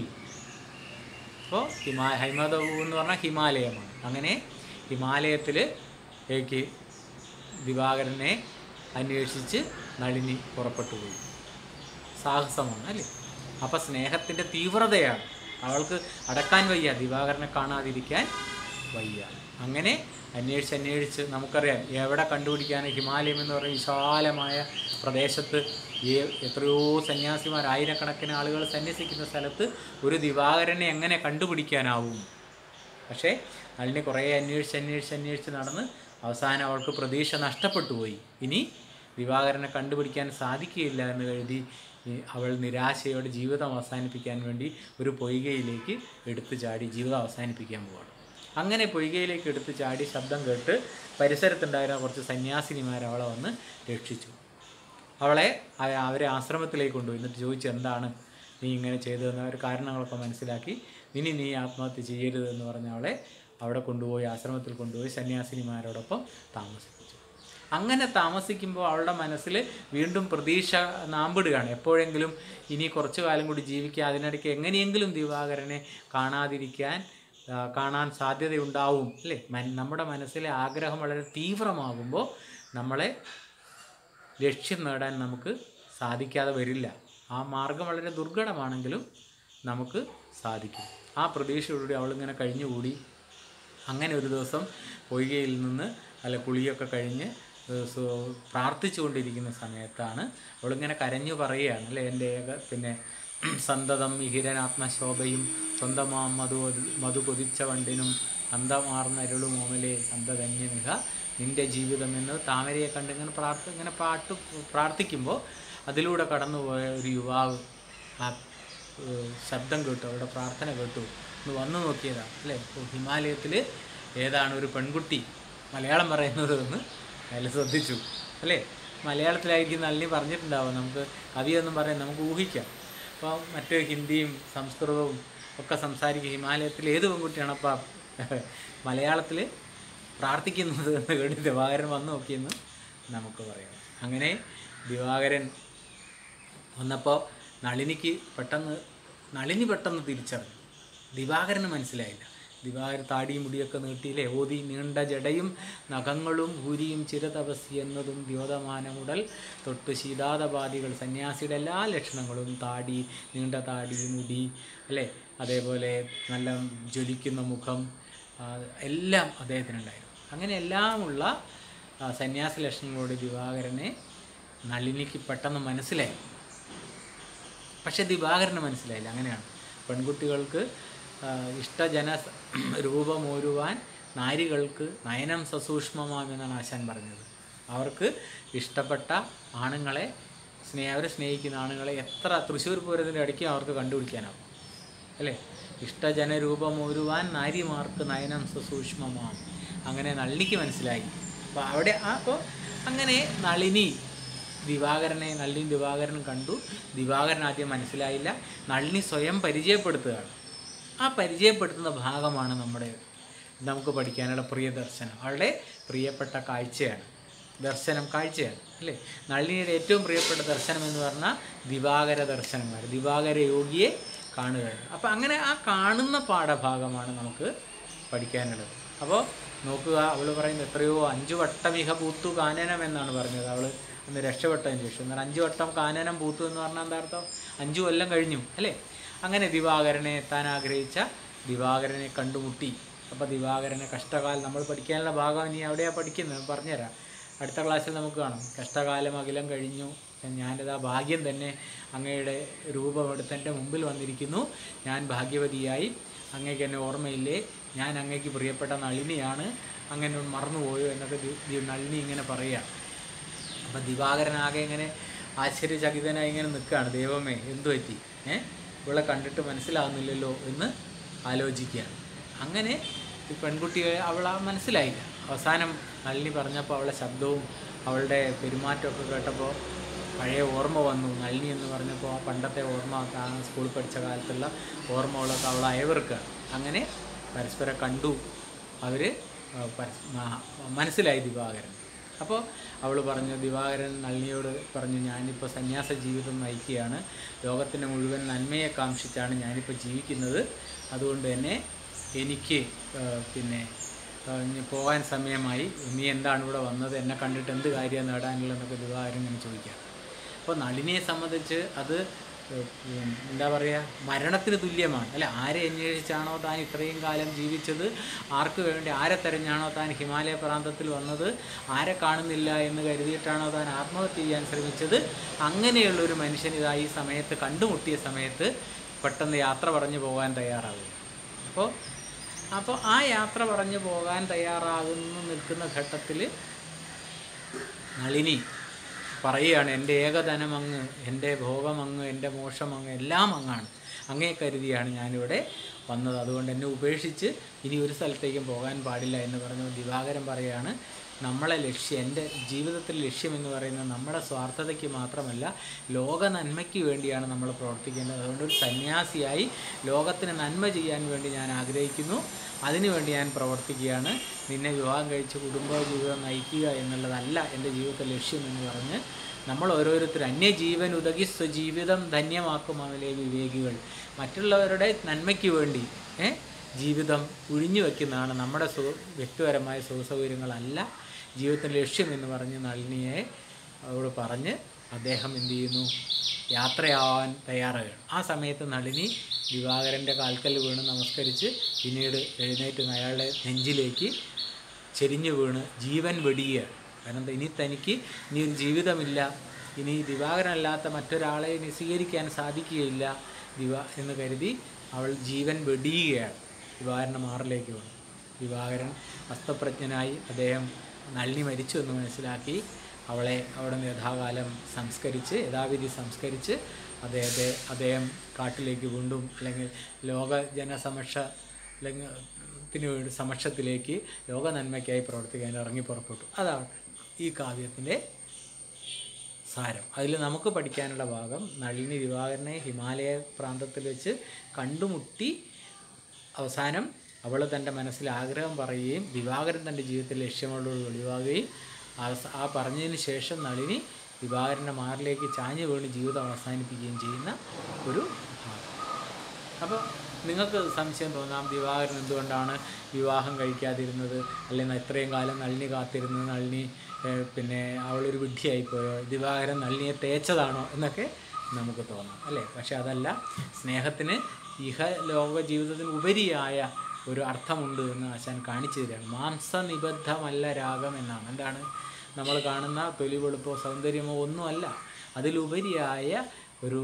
Speaker 1: അപ്പോൾ ഹിമാ ഹൈമവത ഭൂ എന്ന് പറഞ്ഞാൽ ഹിമാലയമാണ് അങ്ങനെ ഹിമാലയത്തിൽ ഏക്ക് ദിവാകരനെ അന്വേഷിച്ച് നളിനി പുറപ്പെട്ടു പോയി സാഹസമാണ് അല്ലേ അപ്പം സ്നേഹത്തിൻ്റെ തീവ്രതയാണ് അവൾക്ക് അടക്കാൻ വയ്യ ദിവാകരനെ കാണാതിരിക്കാൻ വയ്യ അങ്ങനെ അന്വേഷിച്ച് അന്വേഷിച്ച് നമുക്കറിയാം എവിടെ കണ്ടുപിടിക്കാൻ ഹിമാലയം എന്ന് പറയുന്ന വിശാലമായ പ്രദേശത്ത് ഏ- എത്രയോ സന്യാസിമാർ ആയിരക്കണക്കിന് ആളുകൾ സന്യസിക്കുന്ന സ്ഥലത്ത് ഒരു ദിവാകരനെ എങ്ങനെ കണ്ടുപിടിക്കാനാവും പക്ഷേ നളിനി കുറേ അന്വേഷിച്ച് അന്വേഷിച്ച് അന്വേഷിച്ച് നടന്ന് അവസാനം അവൾക്ക് പ്രതീക്ഷ നഷ്ടപ്പെട്ടു പോയി ഇനി ദിവാകരനെ കണ്ടുപിടിക്കാൻ സാധിക്കുകയില്ല എന്ന് കരുതി ഈ അവൾ നിരാശയോടെ ജീവിതം അവസാനിപ്പിക്കാൻ വേണ്ടി ഒരു പൊയ്കയിലേക്ക് എടുത്തു ചാടി ജീവിതം അവസാനിപ്പിക്കാൻ പോവാണ് അങ്ങനെ പൊയ്കയിലേക്ക് എടുത്തു ചാടി ശബ്ദം കേട്ട് പരിസരത്തുണ്ടായിരുന്ന കുറച്ച് സന്യാസിനിമാർ അവളെ വന്ന് രക്ഷിച്ചു അവളെ അവ- അവരെ ആശ്രമത്തിലേക്ക് കൊണ്ടുപോയി എന്നിട്ട് ചോദിച്ചു എന്താണ് നീ ഇങ്ങനെ ചെയ്തതെന്ന് അവർ കാരണങ്ങളൊക്കെ മനസ്സിലാക്കി ഇനി നീ ആത്മഹത്യ ചെയ്യരുത് എന്ന് പറഞ്ഞ അവളെ അവിടെ കൊണ്ടുപോയി ആശ്രമത്തിൽ കൊണ്ടുപോയി സന്യാസിനിമാരോടൊപ്പം താമസിപ്പിച്ചു അങ്ങനെ താമസിക്കുമ്പോൾ അവളുടെ മനസ്സിൽ വീണ്ടും പ്രതീക്ഷ നാമ്പിടുകയാണ് എപ്പോഴെങ്കിലും ഇനി കുറച്ചു കാലം കൂടി ജീവിക്കുക അതിനിടയ്ക്ക് എങ്ങനെയെങ്കിലും ദിവാകരനെ കാണാതിരിക്കാൻ ആ, കാണാൻ സാധ്യതയുണ്ടാവും അല്ലേ മൻ- നമ്മുടെ മനസ്സിലെ ആഗ്രഹം വളരെ തീവ്രമാകുമ്പോൾ നമ്മളെ ലക്ഷ്യം നേടാൻ നമുക്ക് സാധിക്കാതെ വരില്ല ആ മാർഗം വളരെ ദുർഘടമാണെങ്കിലും നമുക്ക് സാധിക്കും ആ പ്രതീക്ഷയോടുകൂടി അവളിങ്ങനെ കഴിഞ്ഞുകൂടി അങ്ങനെ ഒരു ദിവസം പൊയ്കയിൽ നിന്ന് അല്ല കുളിയൊക്കെ കഴിഞ്ഞ് ഏഹ് സു- പ്രാർത്ഥിച്ചുകൊണ്ടിരിക്കുന്ന സമയത്താണ് അവളിങ്ങനെ കരഞ്ഞു പറയുകയാണ് അല്ലേ എൻ്റെ ഏക പിന്നെ സന്തതം മിഹിരനാത്മശോഭയും സ്വന്തമാം മധു മധു കൊതിച്ച വണ്ടിനും അന്തമാർന്ന അരുളും ഓമലേ അന്തധന്യമിക നിൻ്റെ ജീവിതം എന്ന് താമരയെ കണ്ട് ഇങ്ങനെ പ്രാർത്ഥ ഇങ്ങനെ പാട്ട് പ്രാർത്ഥിക്കുമ്പോൾ അതിലൂടെ കടന്നുപോയ ഒരു യുവാവ് ആ ഏഹ് ശബ്ദം കേട്ടു അവരുടെ പ്രാർത്ഥന കേട്ടു ഒന്ന് വന്നു നോക്കിയതാണ് അല്ലേ ഇപ്പോൾ ഹിമാലയത്തിൽ ഏതാണ് ഒരു പെൺകുട്ടി മലയാളം പറയുന്നത് എന്ന് അയാൾ ശ്രദ്ധിച്ചു അല്ലേ മലയാളത്തിലായിരിക്കും നളിനി പറഞ്ഞിട്ടുണ്ടാവും നമുക്ക് കവിയൊന്നും പറയാൻ നമുക്ക് ഊഹിക്കാം അപ്പോൾ മറ്റ് ഹിന്ദിയും സംസ്കൃതവും ഒക്കെ സംസാരിക്കും ഹിമാലയത്തിൽ ഏത് പെൺകുട്ടിയാണ് അപ്പോൾ മലയാളത്തിൽ പ്രാർത്ഥിക്കുന്നത് എന്ന് കേട്ട് ദിവാകരൻ വന്നു നോക്കിയെന്ന് നമുക്ക് പറയാം അങ്ങനെ ദിവാകരൻ വന്നപ്പോൾ നളിനിക്ക് പെട്ടെന്ന് നളിനി പെട്ടെന്ന് തിരിച്ചറിഞ്ഞു ദിവാകരന് മനസ്സിലായില്ല ദിവാകരൻ താടിയും മുടിയൊക്കെ നീട്ടിയില്ലേ ഓതി നീണ്ട ജടയും നഖങ്ങളും ഭൂരിയും ചിരതപസി എന്നതും ദ്യോതമാനമുടൽ തൊട്ട് ശീതാതപാദികൾ സന്യാസിയുടെ എല്ലാ ലക്ഷണങ്ങളും താടി നീണ്ട താടി മുടി അല്ലേ അതേപോലെ നല്ല ജ്വലിക്കുന്ന മുഖം ആ, എല്ലാം അദ്ദേഹത്തിനുണ്ടായിരുന്നു അങ്ങനെ എല്ലാമുള്ള ആ, സന്യാസ ലക്ഷണങ്ങളോട് ദിവാകരനെ നളിനിക്ക് പെട്ടെന്ന് മനസ്സിലായി പക്ഷെ ദിവാകരന് മനസ്സിലായില്ല അങ്ങനെയാണ് പെൺകുട്ടികൾക്ക് ആ, ഇഷ്ടജന സ- രൂപമോരുവാൻ നാരികൾക്ക് നയനം സസൂക്ഷ്മമാമെന്നാണ് ആശാൻ പറഞ്ഞത് അവർക്ക് ഇഷ്ടപ്പെട്ട ആണുങ്ങളെ സ്നേഹ അവരെ സ്നേഹിക്കുന്ന ആണുങ്ങളെ എത്ര തൃശ്ശൂർ പൂരത്തിൻ്റെ ഇടയ്ക്ക് അവർക്ക് കണ്ടുപിടിക്കാനാവും അല്ലേ ഇഷ്ടജനരൂപമൊരുവാൻ നാരിമാർക്ക് നയനം സസൂക്ഷ്മമാം അങ്ങനെ നളിനിക്ക് മനസ്സിലായി അപ്പോൾ അവിടെ ആ അപ്പോൾ അങ്ങനെ നളിനി ദിവാകരനെ നളിനി ദിവാകരൻ കണ്ടു ദിവാകരൻ ആദ്യം മനസ്സിലായില്ല നളിനി സ്വയം പരിചയപ്പെടുത്തുകയാണ് ആ പരിചയപ്പെടുത്തുന്ന ഭാഗമാണ് നമ്മുടെ നമുക്ക് പഠിക്കാനുള്ള പ്രിയ ദർശനം അവളുടെ പ്രിയപ്പെട്ട കാഴ്ചയാണ് ദർശനം കാഴ്ചയാണ് അല്ലേ നളിനിയുടെ ഏറ്റവും പ്രിയപ്പെട്ട ദർശനം എന്ന് പറഞ്ഞാൽ ദിവാകര ദർശനങ്ങൾ ദിവാകര യോഗിയെ കാണുകയാണ് അപ്പം അങ്ങനെ ആ കാണുന്ന പാഠഭാഗമാണ് നമുക്ക് പഠിക്കാനുള്ളത് അപ്പോൾ നോക്കുക അവൾ പറയുന്നത് എത്രയോ അഞ്ചു വട്ടം ഇഹ പൂത്തു കാനനം എന്നാണ് പറഞ്ഞത് അവൾ ഒന്ന് രക്ഷപ്പെട്ടതിന് ശേഷം എന്നാൽ അഞ്ചു വട്ടം കാനനം പൂത്തു എന്ന് പറഞ്ഞാൽ എന്താ അർത്ഥം അഞ്ചു കൊല്ലം കഴിഞ്ഞു അല്ലേ അങ്ങനെ ദിവാകരനെ എത്താൻ ആഗ്രഹിച്ച ദിവാകരനെ കണ്ടുമുട്ടി അപ്പോൾ ദിവാകരനെ കഷ്ടകാലം നമ്മൾ പഠിക്കാനുള്ള ഭാഗം ഇനി അവിടെയാണ് പഠിക്കുന്നത് ഞാൻ പറഞ്ഞുതരാം അടുത്ത ക്ലാസ്സിൽ നമുക്ക് കാണാം കഷ്ടകാലം അഖിലം കഴിഞ്ഞു ഞാനിതാ ഭാഗ്യം തന്നെ അങ്ങയുടെ രൂപമെടുത്ത് എൻ്റെ മുമ്പിൽ വന്നിരിക്കുന്നു ഞാൻ ഭാഗ്യവതിയായി അങ്ങേക്ക് എന്നെ ഓർമ്മയില്ലേ ഞാൻ അങ്ങേക്ക് പ്രിയപ്പെട്ട നളിനിയാണ് അങ്ങനെ മറന്നുപോയോ എന്നൊക്കെ ദി- ദി- നളിനി ഇങ്ങനെ പറയുക അപ്പം ദിവാകരനാകെ ഇങ്ങനെ ആശ്ചര്യചകിതനായി ഇങ്ങനെ നിൽക്കുകയാണ് ദൈവമേ എന്തു പറ്റി ഏ ഇവളെ കണ്ടിട്ട് മനസ്സിലാവുന്നില്ലല്ലോ എന്ന് ആലോചിക്കുകയാണ് അങ്ങനെ ഈ പെൺകുട്ടിയെ അവൾ മനസ്സിലായില്ല അവസാനം നളിനി പറഞ്ഞപ്പോൾ അവളുടെ ശബ്ദവും അവളുടെ പെരുമാറ്റമൊക്കെ കേട്ടപ്പോൾ പഴയ ഓർമ്മ വന്നു നളിനി എന്ന് പറഞ്ഞപ്പോൾ ആ പണ്ടത്തെ ഓർമ്മ ആ സ്കൂളിൽ പഠിച്ച കാലത്തുള്ള ഓർമ്മകളൊക്കെ അവൾ അയവിറക്കുക അങ്ങനെ പരസ്പരം കണ്ടു അവർ മനസ്സിലായി ദിവാകരൻ അപ്പോൾ അവൾ പറഞ്ഞു ദിവാകരൻ നളിനിയോട് പറഞ്ഞു ഞാനിപ്പോൾ സന്യാസ ജീവിതം നയിക്കുകയാണ് ലോകത്തിൻ്റെ മുഴുവൻ നന്മയെ കാംക്ഷിച്ചാണ് ഞാനിപ്പോൾ ജീവിക്കുന്നത് അതുകൊണ്ട് തന്നെ എനിക്ക് ആ, പിന്നെ ആ, ഇനി പോകാൻ സമയമായി നീ എന്താണ് ഇവിടെ വന്നത് എന്നെ കണ്ടിട്ട് എന്ത് കാര്യം നേടാനുള്ളതെന്നൊക്കെ ദിവാകരൻ ഇങ്ങനെ ചോദിക്കുക അപ്പോൾ നളിനിയെ സംബന്ധിച്ച് അത് ഉം, എന്താ പറയുക മരണത്തിന് തുല്യമാണ് അല്ലെ ആരെ അന്വേഷിച്ചാണോ താൻ ഇത്രയും കാലം ജീവിച്ചത് ആർക്ക് വേണ്ടി ആരെ തെരഞ്ഞാണോ താൻ ഹിമാലയ പ്രാന്തത്തിൽ വന്നത് ആരെ കാണുന്നില്ല എന്ന് കരുതിയിട്ടാണോ താൻ ആത്മഹത്യ ചെയ്യാൻ ശ്രമിച്ചത് അങ്ങനെയുള്ള ഒരു മനുഷ്യൻ ഇതാ ഈ സമയത്ത് കണ്ടുമുട്ടിയ സമയത്ത് പെട്ടെന്ന് യാത്ര പറഞ്ഞു പോകാൻ തയ്യാറാകും അപ്പോൾ അപ്പോൾ ആ യാത്ര പറഞ്ഞു പോകാൻ തയ്യാറാകുന്നു നിൽക്കുന്ന ഘട്ടത്തിൽ നളിനി പറയുകയാണ് എൻ്റെ ഏകധനം അങ്ങ് എൻ്റെ ഭോഗം അങ്ങ് എൻ്റെ മോശം അങ്ങ് എല്ലാം അങ്ങാണ് അങ്ങേ കരുതിയാണ് ഞാനിവിടെ വന്നത് അതുകൊണ്ട് എന്നെ ഉപേക്ഷിച്ച് ഇനി ഒരു സ്ഥലത്തേക്കും പോകാൻ പാടില്ല എന്ന് പറഞ്ഞു ദിവാകരൻ പറയുകയാണ് നമ്മളെ ലക്ഷ്യം എൻ്റെ ജീവിതത്തിൽ ലക്ഷ്യം എന്ന് പറയുന്നത് നമ്മുടെ സ്വാർത്ഥതയ്ക്ക് മാത്രമല്ല ലോക നന്മയ്ക്ക് വേണ്ടിയാണ് നമ്മൾ പ്രവർത്തിക്കേണ്ടത് അതുകൊണ്ട് ഒരു സന്യാസിയായി ലോകത്തിന് നന്മ ചെയ്യാൻ വേണ്ടി ഞാൻ ആഗ്രഹിക്കുന്നു അതിനുവേണ്ടി ഞാൻ പ്രവർത്തിക്കുകയാണ് നിന്നെ വിവാഹം കഴിച്ച് കുടുംബ ജീവിതം നയിക്കുക എന്നുള്ളതല്ല എൻ്റെ ജീവിതത്തിലെ ലക്ഷ്യം എന്ന് പറഞ്ഞ് നമ്മൾ ഓരോരുത്തരും അന്യജീവൻ ഉതകി സ്വജീവിതം ധന്യമാക്കും അവലെ വിവേകികൾ മറ്റുള്ളവരുടെ നന്മയ്ക്ക് വേണ്ടി ഏ, ജീവിതം ഒഴിഞ്ഞു വയ്ക്കുന്നതാണ് നമ്മുടെ സു വ്യക്തിപരമായ സുഖസൗകര്യങ്ങളല്ല ജീവിതത്തിൻ്റെ ലക്ഷ്യം എന്ന് പറഞ്ഞ് നളിനിയെ അവരോട് പറഞ്ഞ് അദ്ദേഹം എന്ത് ചെയ്യുന്നു യാത്രയാവാൻ തയ്യാറാവുകയാണ് ആ സമയത്ത് നളിനി ദിവാകരൻ്റെ കാൽക്കൽ വീണ് നമസ്കരിച്ച് പിന്നീട് എഴുന്നേറ്റ് അയാളുടെ നെഞ്ചിലേക്ക് ചെരിഞ്ഞു വീണ് ജീവൻ വെടിയുകയാണ് കാരണം എന്താ, ഇനി തനിക്ക് ഇനി ഒരു ജീവിതമില്ല ഇനി ദിവാകരനല്ലാത്ത മറ്റൊരാളെ ഇനി സ്വീകരിക്കാൻ സാധിക്കുകയില്ല ദിവാ എന്ന് കരുതി അവൾ ജീവൻ വെടിയുകയാണ് ദിവാകരൻ്റെ മാറിലേക്ക് വീണു ദിവാകരൻ ഹസ്തപ്രജ്ഞനായി അദ്ദേഹം നളിനി മരിച്ചു എന്ന് മനസ്സിലാക്കി അവളെ അവിടെ നിന്ന് യഥാകാലം സംസ്കരിച്ച് യഥാവിധി സംസ്കരിച്ച് അദ്ദേഹത്തെ അദ്ദേഹം കാട്ടിലേക്ക് വീണ്ടും അല്ലെങ്കിൽ ലോക ജനസമക്ഷ അല്ലെങ്കിൽ ത്തിന് വേണ്ടി സമക്ഷത്തിലേക്ക് ലോക നന്മയ്ക്കായി പ്രവർത്തിക്കാൻ ഇറങ്ങി പുറപ്പെട്ടു അതാണ് ഈ കാവ്യത്തിൻ്റെ സാരം അതിൽ നമുക്ക് പഠിക്കാനുള്ള ഭാഗം നളിനി ദിവാകരനെ ഹിമാലയ പ്രാന്തത്തിൽ വെച്ച് കണ്ടുമുട്ടി അവസാനം അവൾ തൻ്റെ മനസ്സിൽ ആഗ്രഹം പറയുകയും ദിവാകരൻ തൻ്റെ ജീവിതത്തിൽ ലക്ഷ്യങ്ങളോട് വെളിവാകുകയും അവസ- ആ പറഞ്ഞതിന് ശേഷം നളിനി ദിവാകരൻ്റെ മാറിലേക്ക് ചാഞ്ഞു വീണ് ജീവിതം അവസാനിപ്പിക്കുകയും ചെയ്യുന്ന ഒരു ഭാഗം അപ്പോൾ നിങ്ങൾക്ക് സംശയം തോന്നാം ദിവാകരൻ എന്തുകൊണ്ടാണ് വിവാഹം കഴിക്കാതിരുന്നത് അല്ലെങ്കിൽ ഇത്രയും കാലം നളിനി കാത്തിരുന്നത് നളിനി ഏഹ്, പിന്നെ അവളൊരു വിഡ്ഢിയായിപ്പോയോ ദിവാകരൻ നളിനിയെ തേച്ചതാണോ എന്നൊക്കെ നമുക്ക് തോന്നാം അല്ലേ പക്ഷെ അതല്ല സ്നേഹത്തിന് ഇഹ ലോക ജീവിതത്തിന് ഉപരിയായ ഒരു അർത്ഥമുണ്ട് എന്ന് ആശാൻ കാണിച്ചു തരികയാണ് മാംസനിബദ്ധമല്ല രാഗം എന്നാണ് എന്താണ് നമ്മൾ കാണുന്ന തൊലി വെളുപ്പോ സൗന്ദര്യമോ ഒന്നുമല്ല അതിലുപരിയായ ഒരു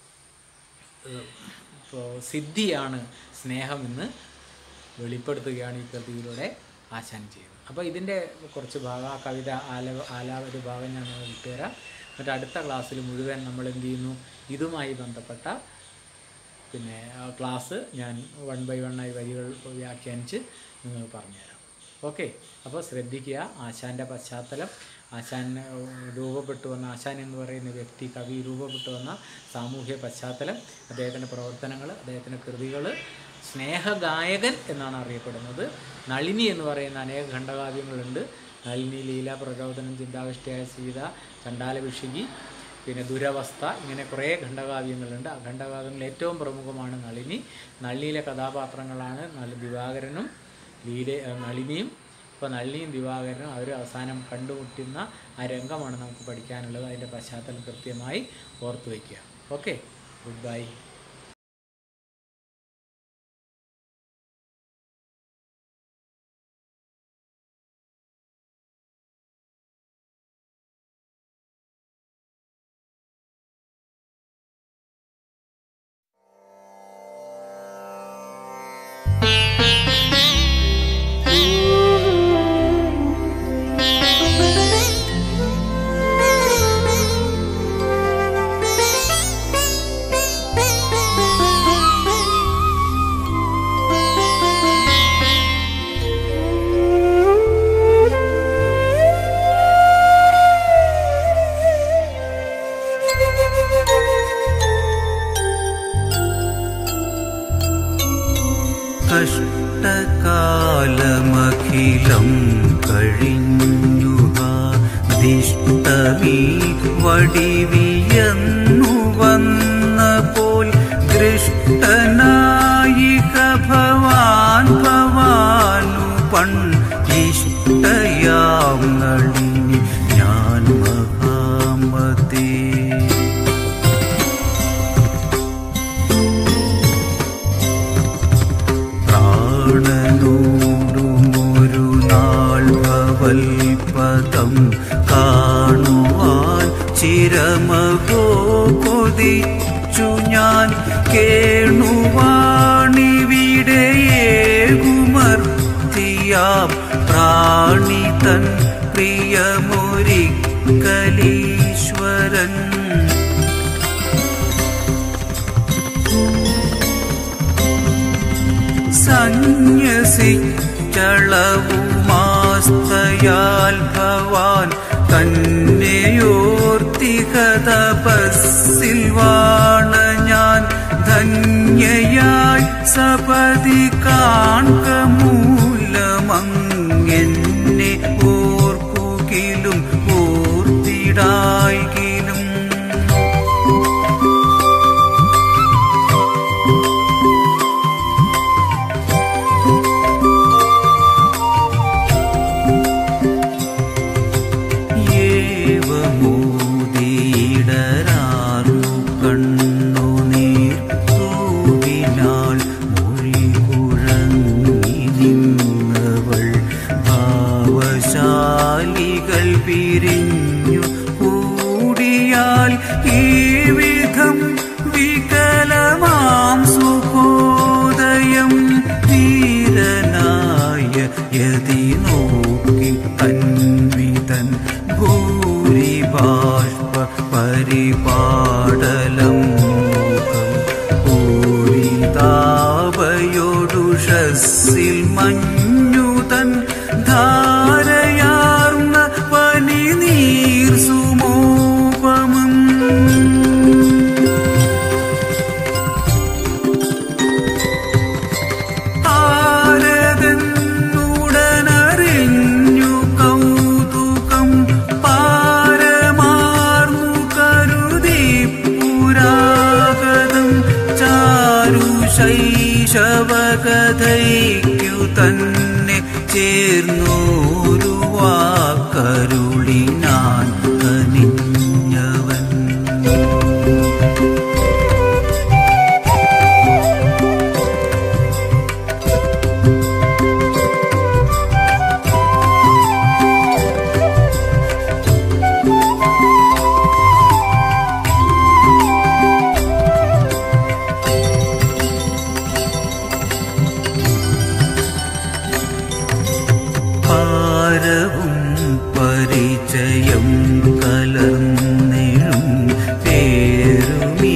Speaker 1: ഇപ്പോൾ സിദ്ധിയാണ് സ്നേഹമെന്ന് വെളിപ്പെടുത്തുകയാണ് ഈ കൃതിയിലൂടെ ആശാൻ ചെയ്യുന്നത് അപ്പോൾ ഇതിൻ്റെ കുറച്ച് ഭാഗം ആ കവിത ആല ആലാപതി ഭാഗം ഞാൻ നിങ്ങൾക്ക് വിട്ടുതരാം എന്നിട്ട് അടുത്ത ക്ലാസ്സിൽ മുഴുവൻ നമ്മൾ എന്ത് ചെയ്യുന്നു ഇതുമായി ബന്ധപ്പെട്ട പിന്നെ ആ ക്ലാസ് ഞാൻ വൺ ബൈ വൺ ആയി വരികൾ വ്യാഖ്യാനിച്ച് നിങ്ങൾക്ക് പറഞ്ഞുതരാം ഓക്കെ അപ്പോൾ ശ്രദ്ധിക്കുക ആശാൻ്റെ പശ്ചാത്തലം ആശാൻ രൂപപ്പെട്ടു വന്ന ആശാൻ എന്ന് പറയുന്ന വ്യക്തി കവി രൂപപ്പെട്ടു വന്ന സാമൂഹ്യ പശ്ചാത്തലം അദ്ദേഹത്തിൻ്റെ പ്രവർത്തനങ്ങൾ അദ്ദേഹത്തിൻ്റെ കൃതികൾ സ്നേഹഗായകൻ എന്നാണ് അറിയപ്പെടുന്നത് നളിനി എന്ന് പറയുന്ന അനേക ഖണ്ഡകാവ്യങ്ങളുണ്ട് നളിനി ലീല പ്രചോദനം ചിന്താവിഷ്ടയായ സീത ചണ്ടാലഭിഷികി പിന്നെ ദുരവസ്ഥ ഇങ്ങനെ കുറേ ഖണ്ഡകാവ്യങ്ങളുണ്ട് ആ ഖണ്ഡകാവ്യങ്ങളിൽ ഏറ്റവും പ്രമുഖമാണ് നളിനി നളിനിയിലെ കഥാപാത്രങ്ങളാണ് നളി ദിവാകരനും ലീല നളിനിയും ഇപ്പോൾ നളിനിയും ദിവാകരനും അവർ അവസാനം കണ്ടുമുട്ടുന്ന ആ രംഗമാണ് നമുക്ക് പഠിക്കാനുള്ളത് അതിൻ്റെ പശ്ചാത്തലം കൃത്യമായി ഓർത്തു വയ്ക്കുക ഓക്കെ ഗുഡ് ബൈ
Speaker 2: കഷ്ടകാലമഖിലം കഴിഞ്ഞുക ദിഷ്ടമീ വടിവിയന്നു വന്ന പോൽ ദൃഷ്ടനായിക ഭവാൻ ഭവാനു പൺ ഇഷ്ടയാം നളിനി ഞാൻ മഹാമതേ പ്രാണനോടുമൊരു നാൾ ഭവൽപദം കാണുവാൻ ചിരമഹോ കൊതിച്ചു ഞാൻ കേണുവാണിവിടെയേകുമർത്തിയാം പ്രാണി തൻ പ്രിയമൊരിക്കലീശ്വരൻ സന്യസിച്ചളവുമാസ്തയാൽ ഭവാൻ തന്നെയോർത്തികതപസ്സിൽ വാണ ഞാൻ ധന്യയായി സപതി കാൺക മൂലമങ്ങെന്നെ ഓർക്കുകിലും ഓർത്തിടായികിലും ഏവമോദീടരാർന്നു കണ്ണുനീർ തൂവിനാൾ മൊഴി കുഴങ്ങി നിന്നവൾ ഭാവശാലികൾ പിരിഞ്ഞു കൂടിയാൽ ഈ വിധം വികലമാം സുഖോദയം ധീരനായ യതി നോക്കി തന്വിതൻ ഭൂരിബാഷ്പ പരിപാടലം മുഖം പൂരിതാപയൊടുഷസ്സിൽ മഞ്ഞുതൻ ധാരയാർന്ന പനി നീർ സുമോപമം ആരതെന്നുടനറിഞ്ഞു കൗതുകം എന്നോരു വാക്കരുളിനാൻ കനിഞ്ഞവൻ ഭാരവും പരിചയം കലർന്നിടും പേരുമീ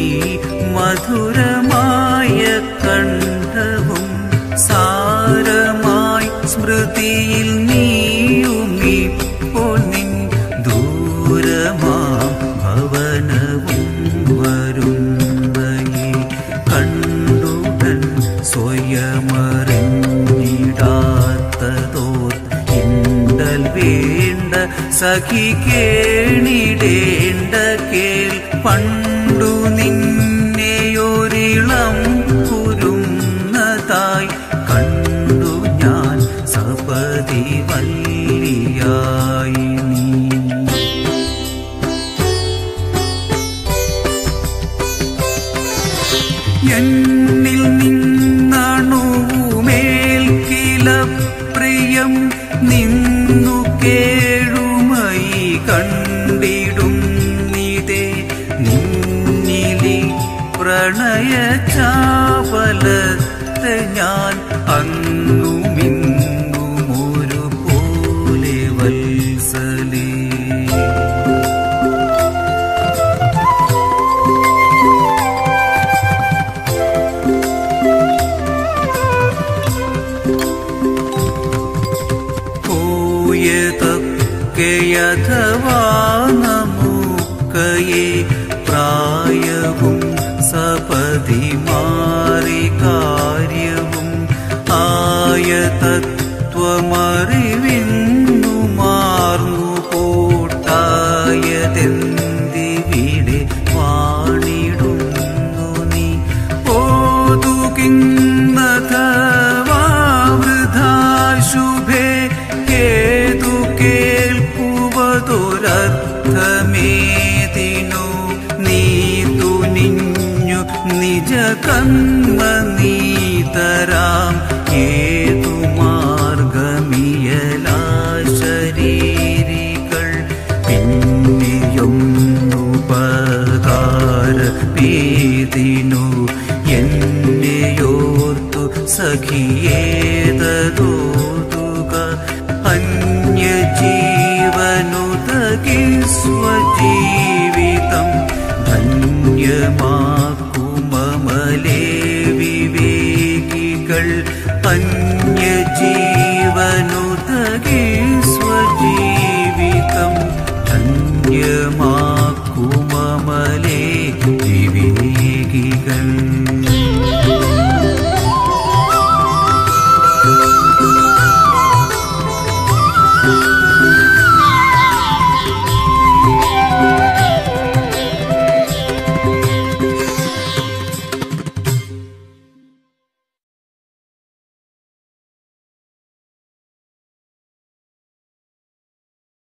Speaker 2: മധുരമായ കണ്ഠവും സാരമായി സ്മൃതിയിൽ നീയുമിപ്പോൾ നിൻ ദൂരമാ ഭവനവും വരുന്നയെ കണ്ടുടൻ സ്വയമറിഞ്ഞിടാത്തതോർ ഇണ്ടൽ വേണ്ട സഖി കേണിടേണ്ട കേൾ പണ്ടു നിന്നെയൊരിളം കുരുന്നതായി കണ്ടു ഞാൻ സപതി വല്ലിയായി നീ എന്നിൽ നിന്നണുമേൽ കില പ്രിയം നിന്നു കേഴുമയി കണ്ടിടും നിതേ നിന്നിലി പ്രണയ ചാവലത്തെ ഞാൻ അന്നുമിന്നും ഒരു പോലെ വത്സലേ പോയതൊക്കെയഥവാ നമുക്കയെ പ്രായവും സപതി മാറി കാര്യവും ആയ തത്വമറിവിന്നു മാർന്നു പോട്ടായതെന്തിവിടെ വാണിടുന്നു നീ ഓതുകിന്നഥവാ വൃഥാ ശുഭേ കേതു കേൾപ്പുവതൊരർത്ഥമേതിനു നീ തുനിഞ്ഞു നിജ കന്മ നീതരാം ഏതു മാർഗമിയലാ ശരീരികൾ പിന്നെയൊന്നുപകാര പീതിനു എന്നെയോർത്തു സഖിയേതോതുക അന്യജീവനുതകി സ്വജീവിതം ധന്യമാക്കുമമലേ വിവേകികൾ അന്യജീവനുതകി സ്വജീവിതം ധന്യമാക്കുമമലേ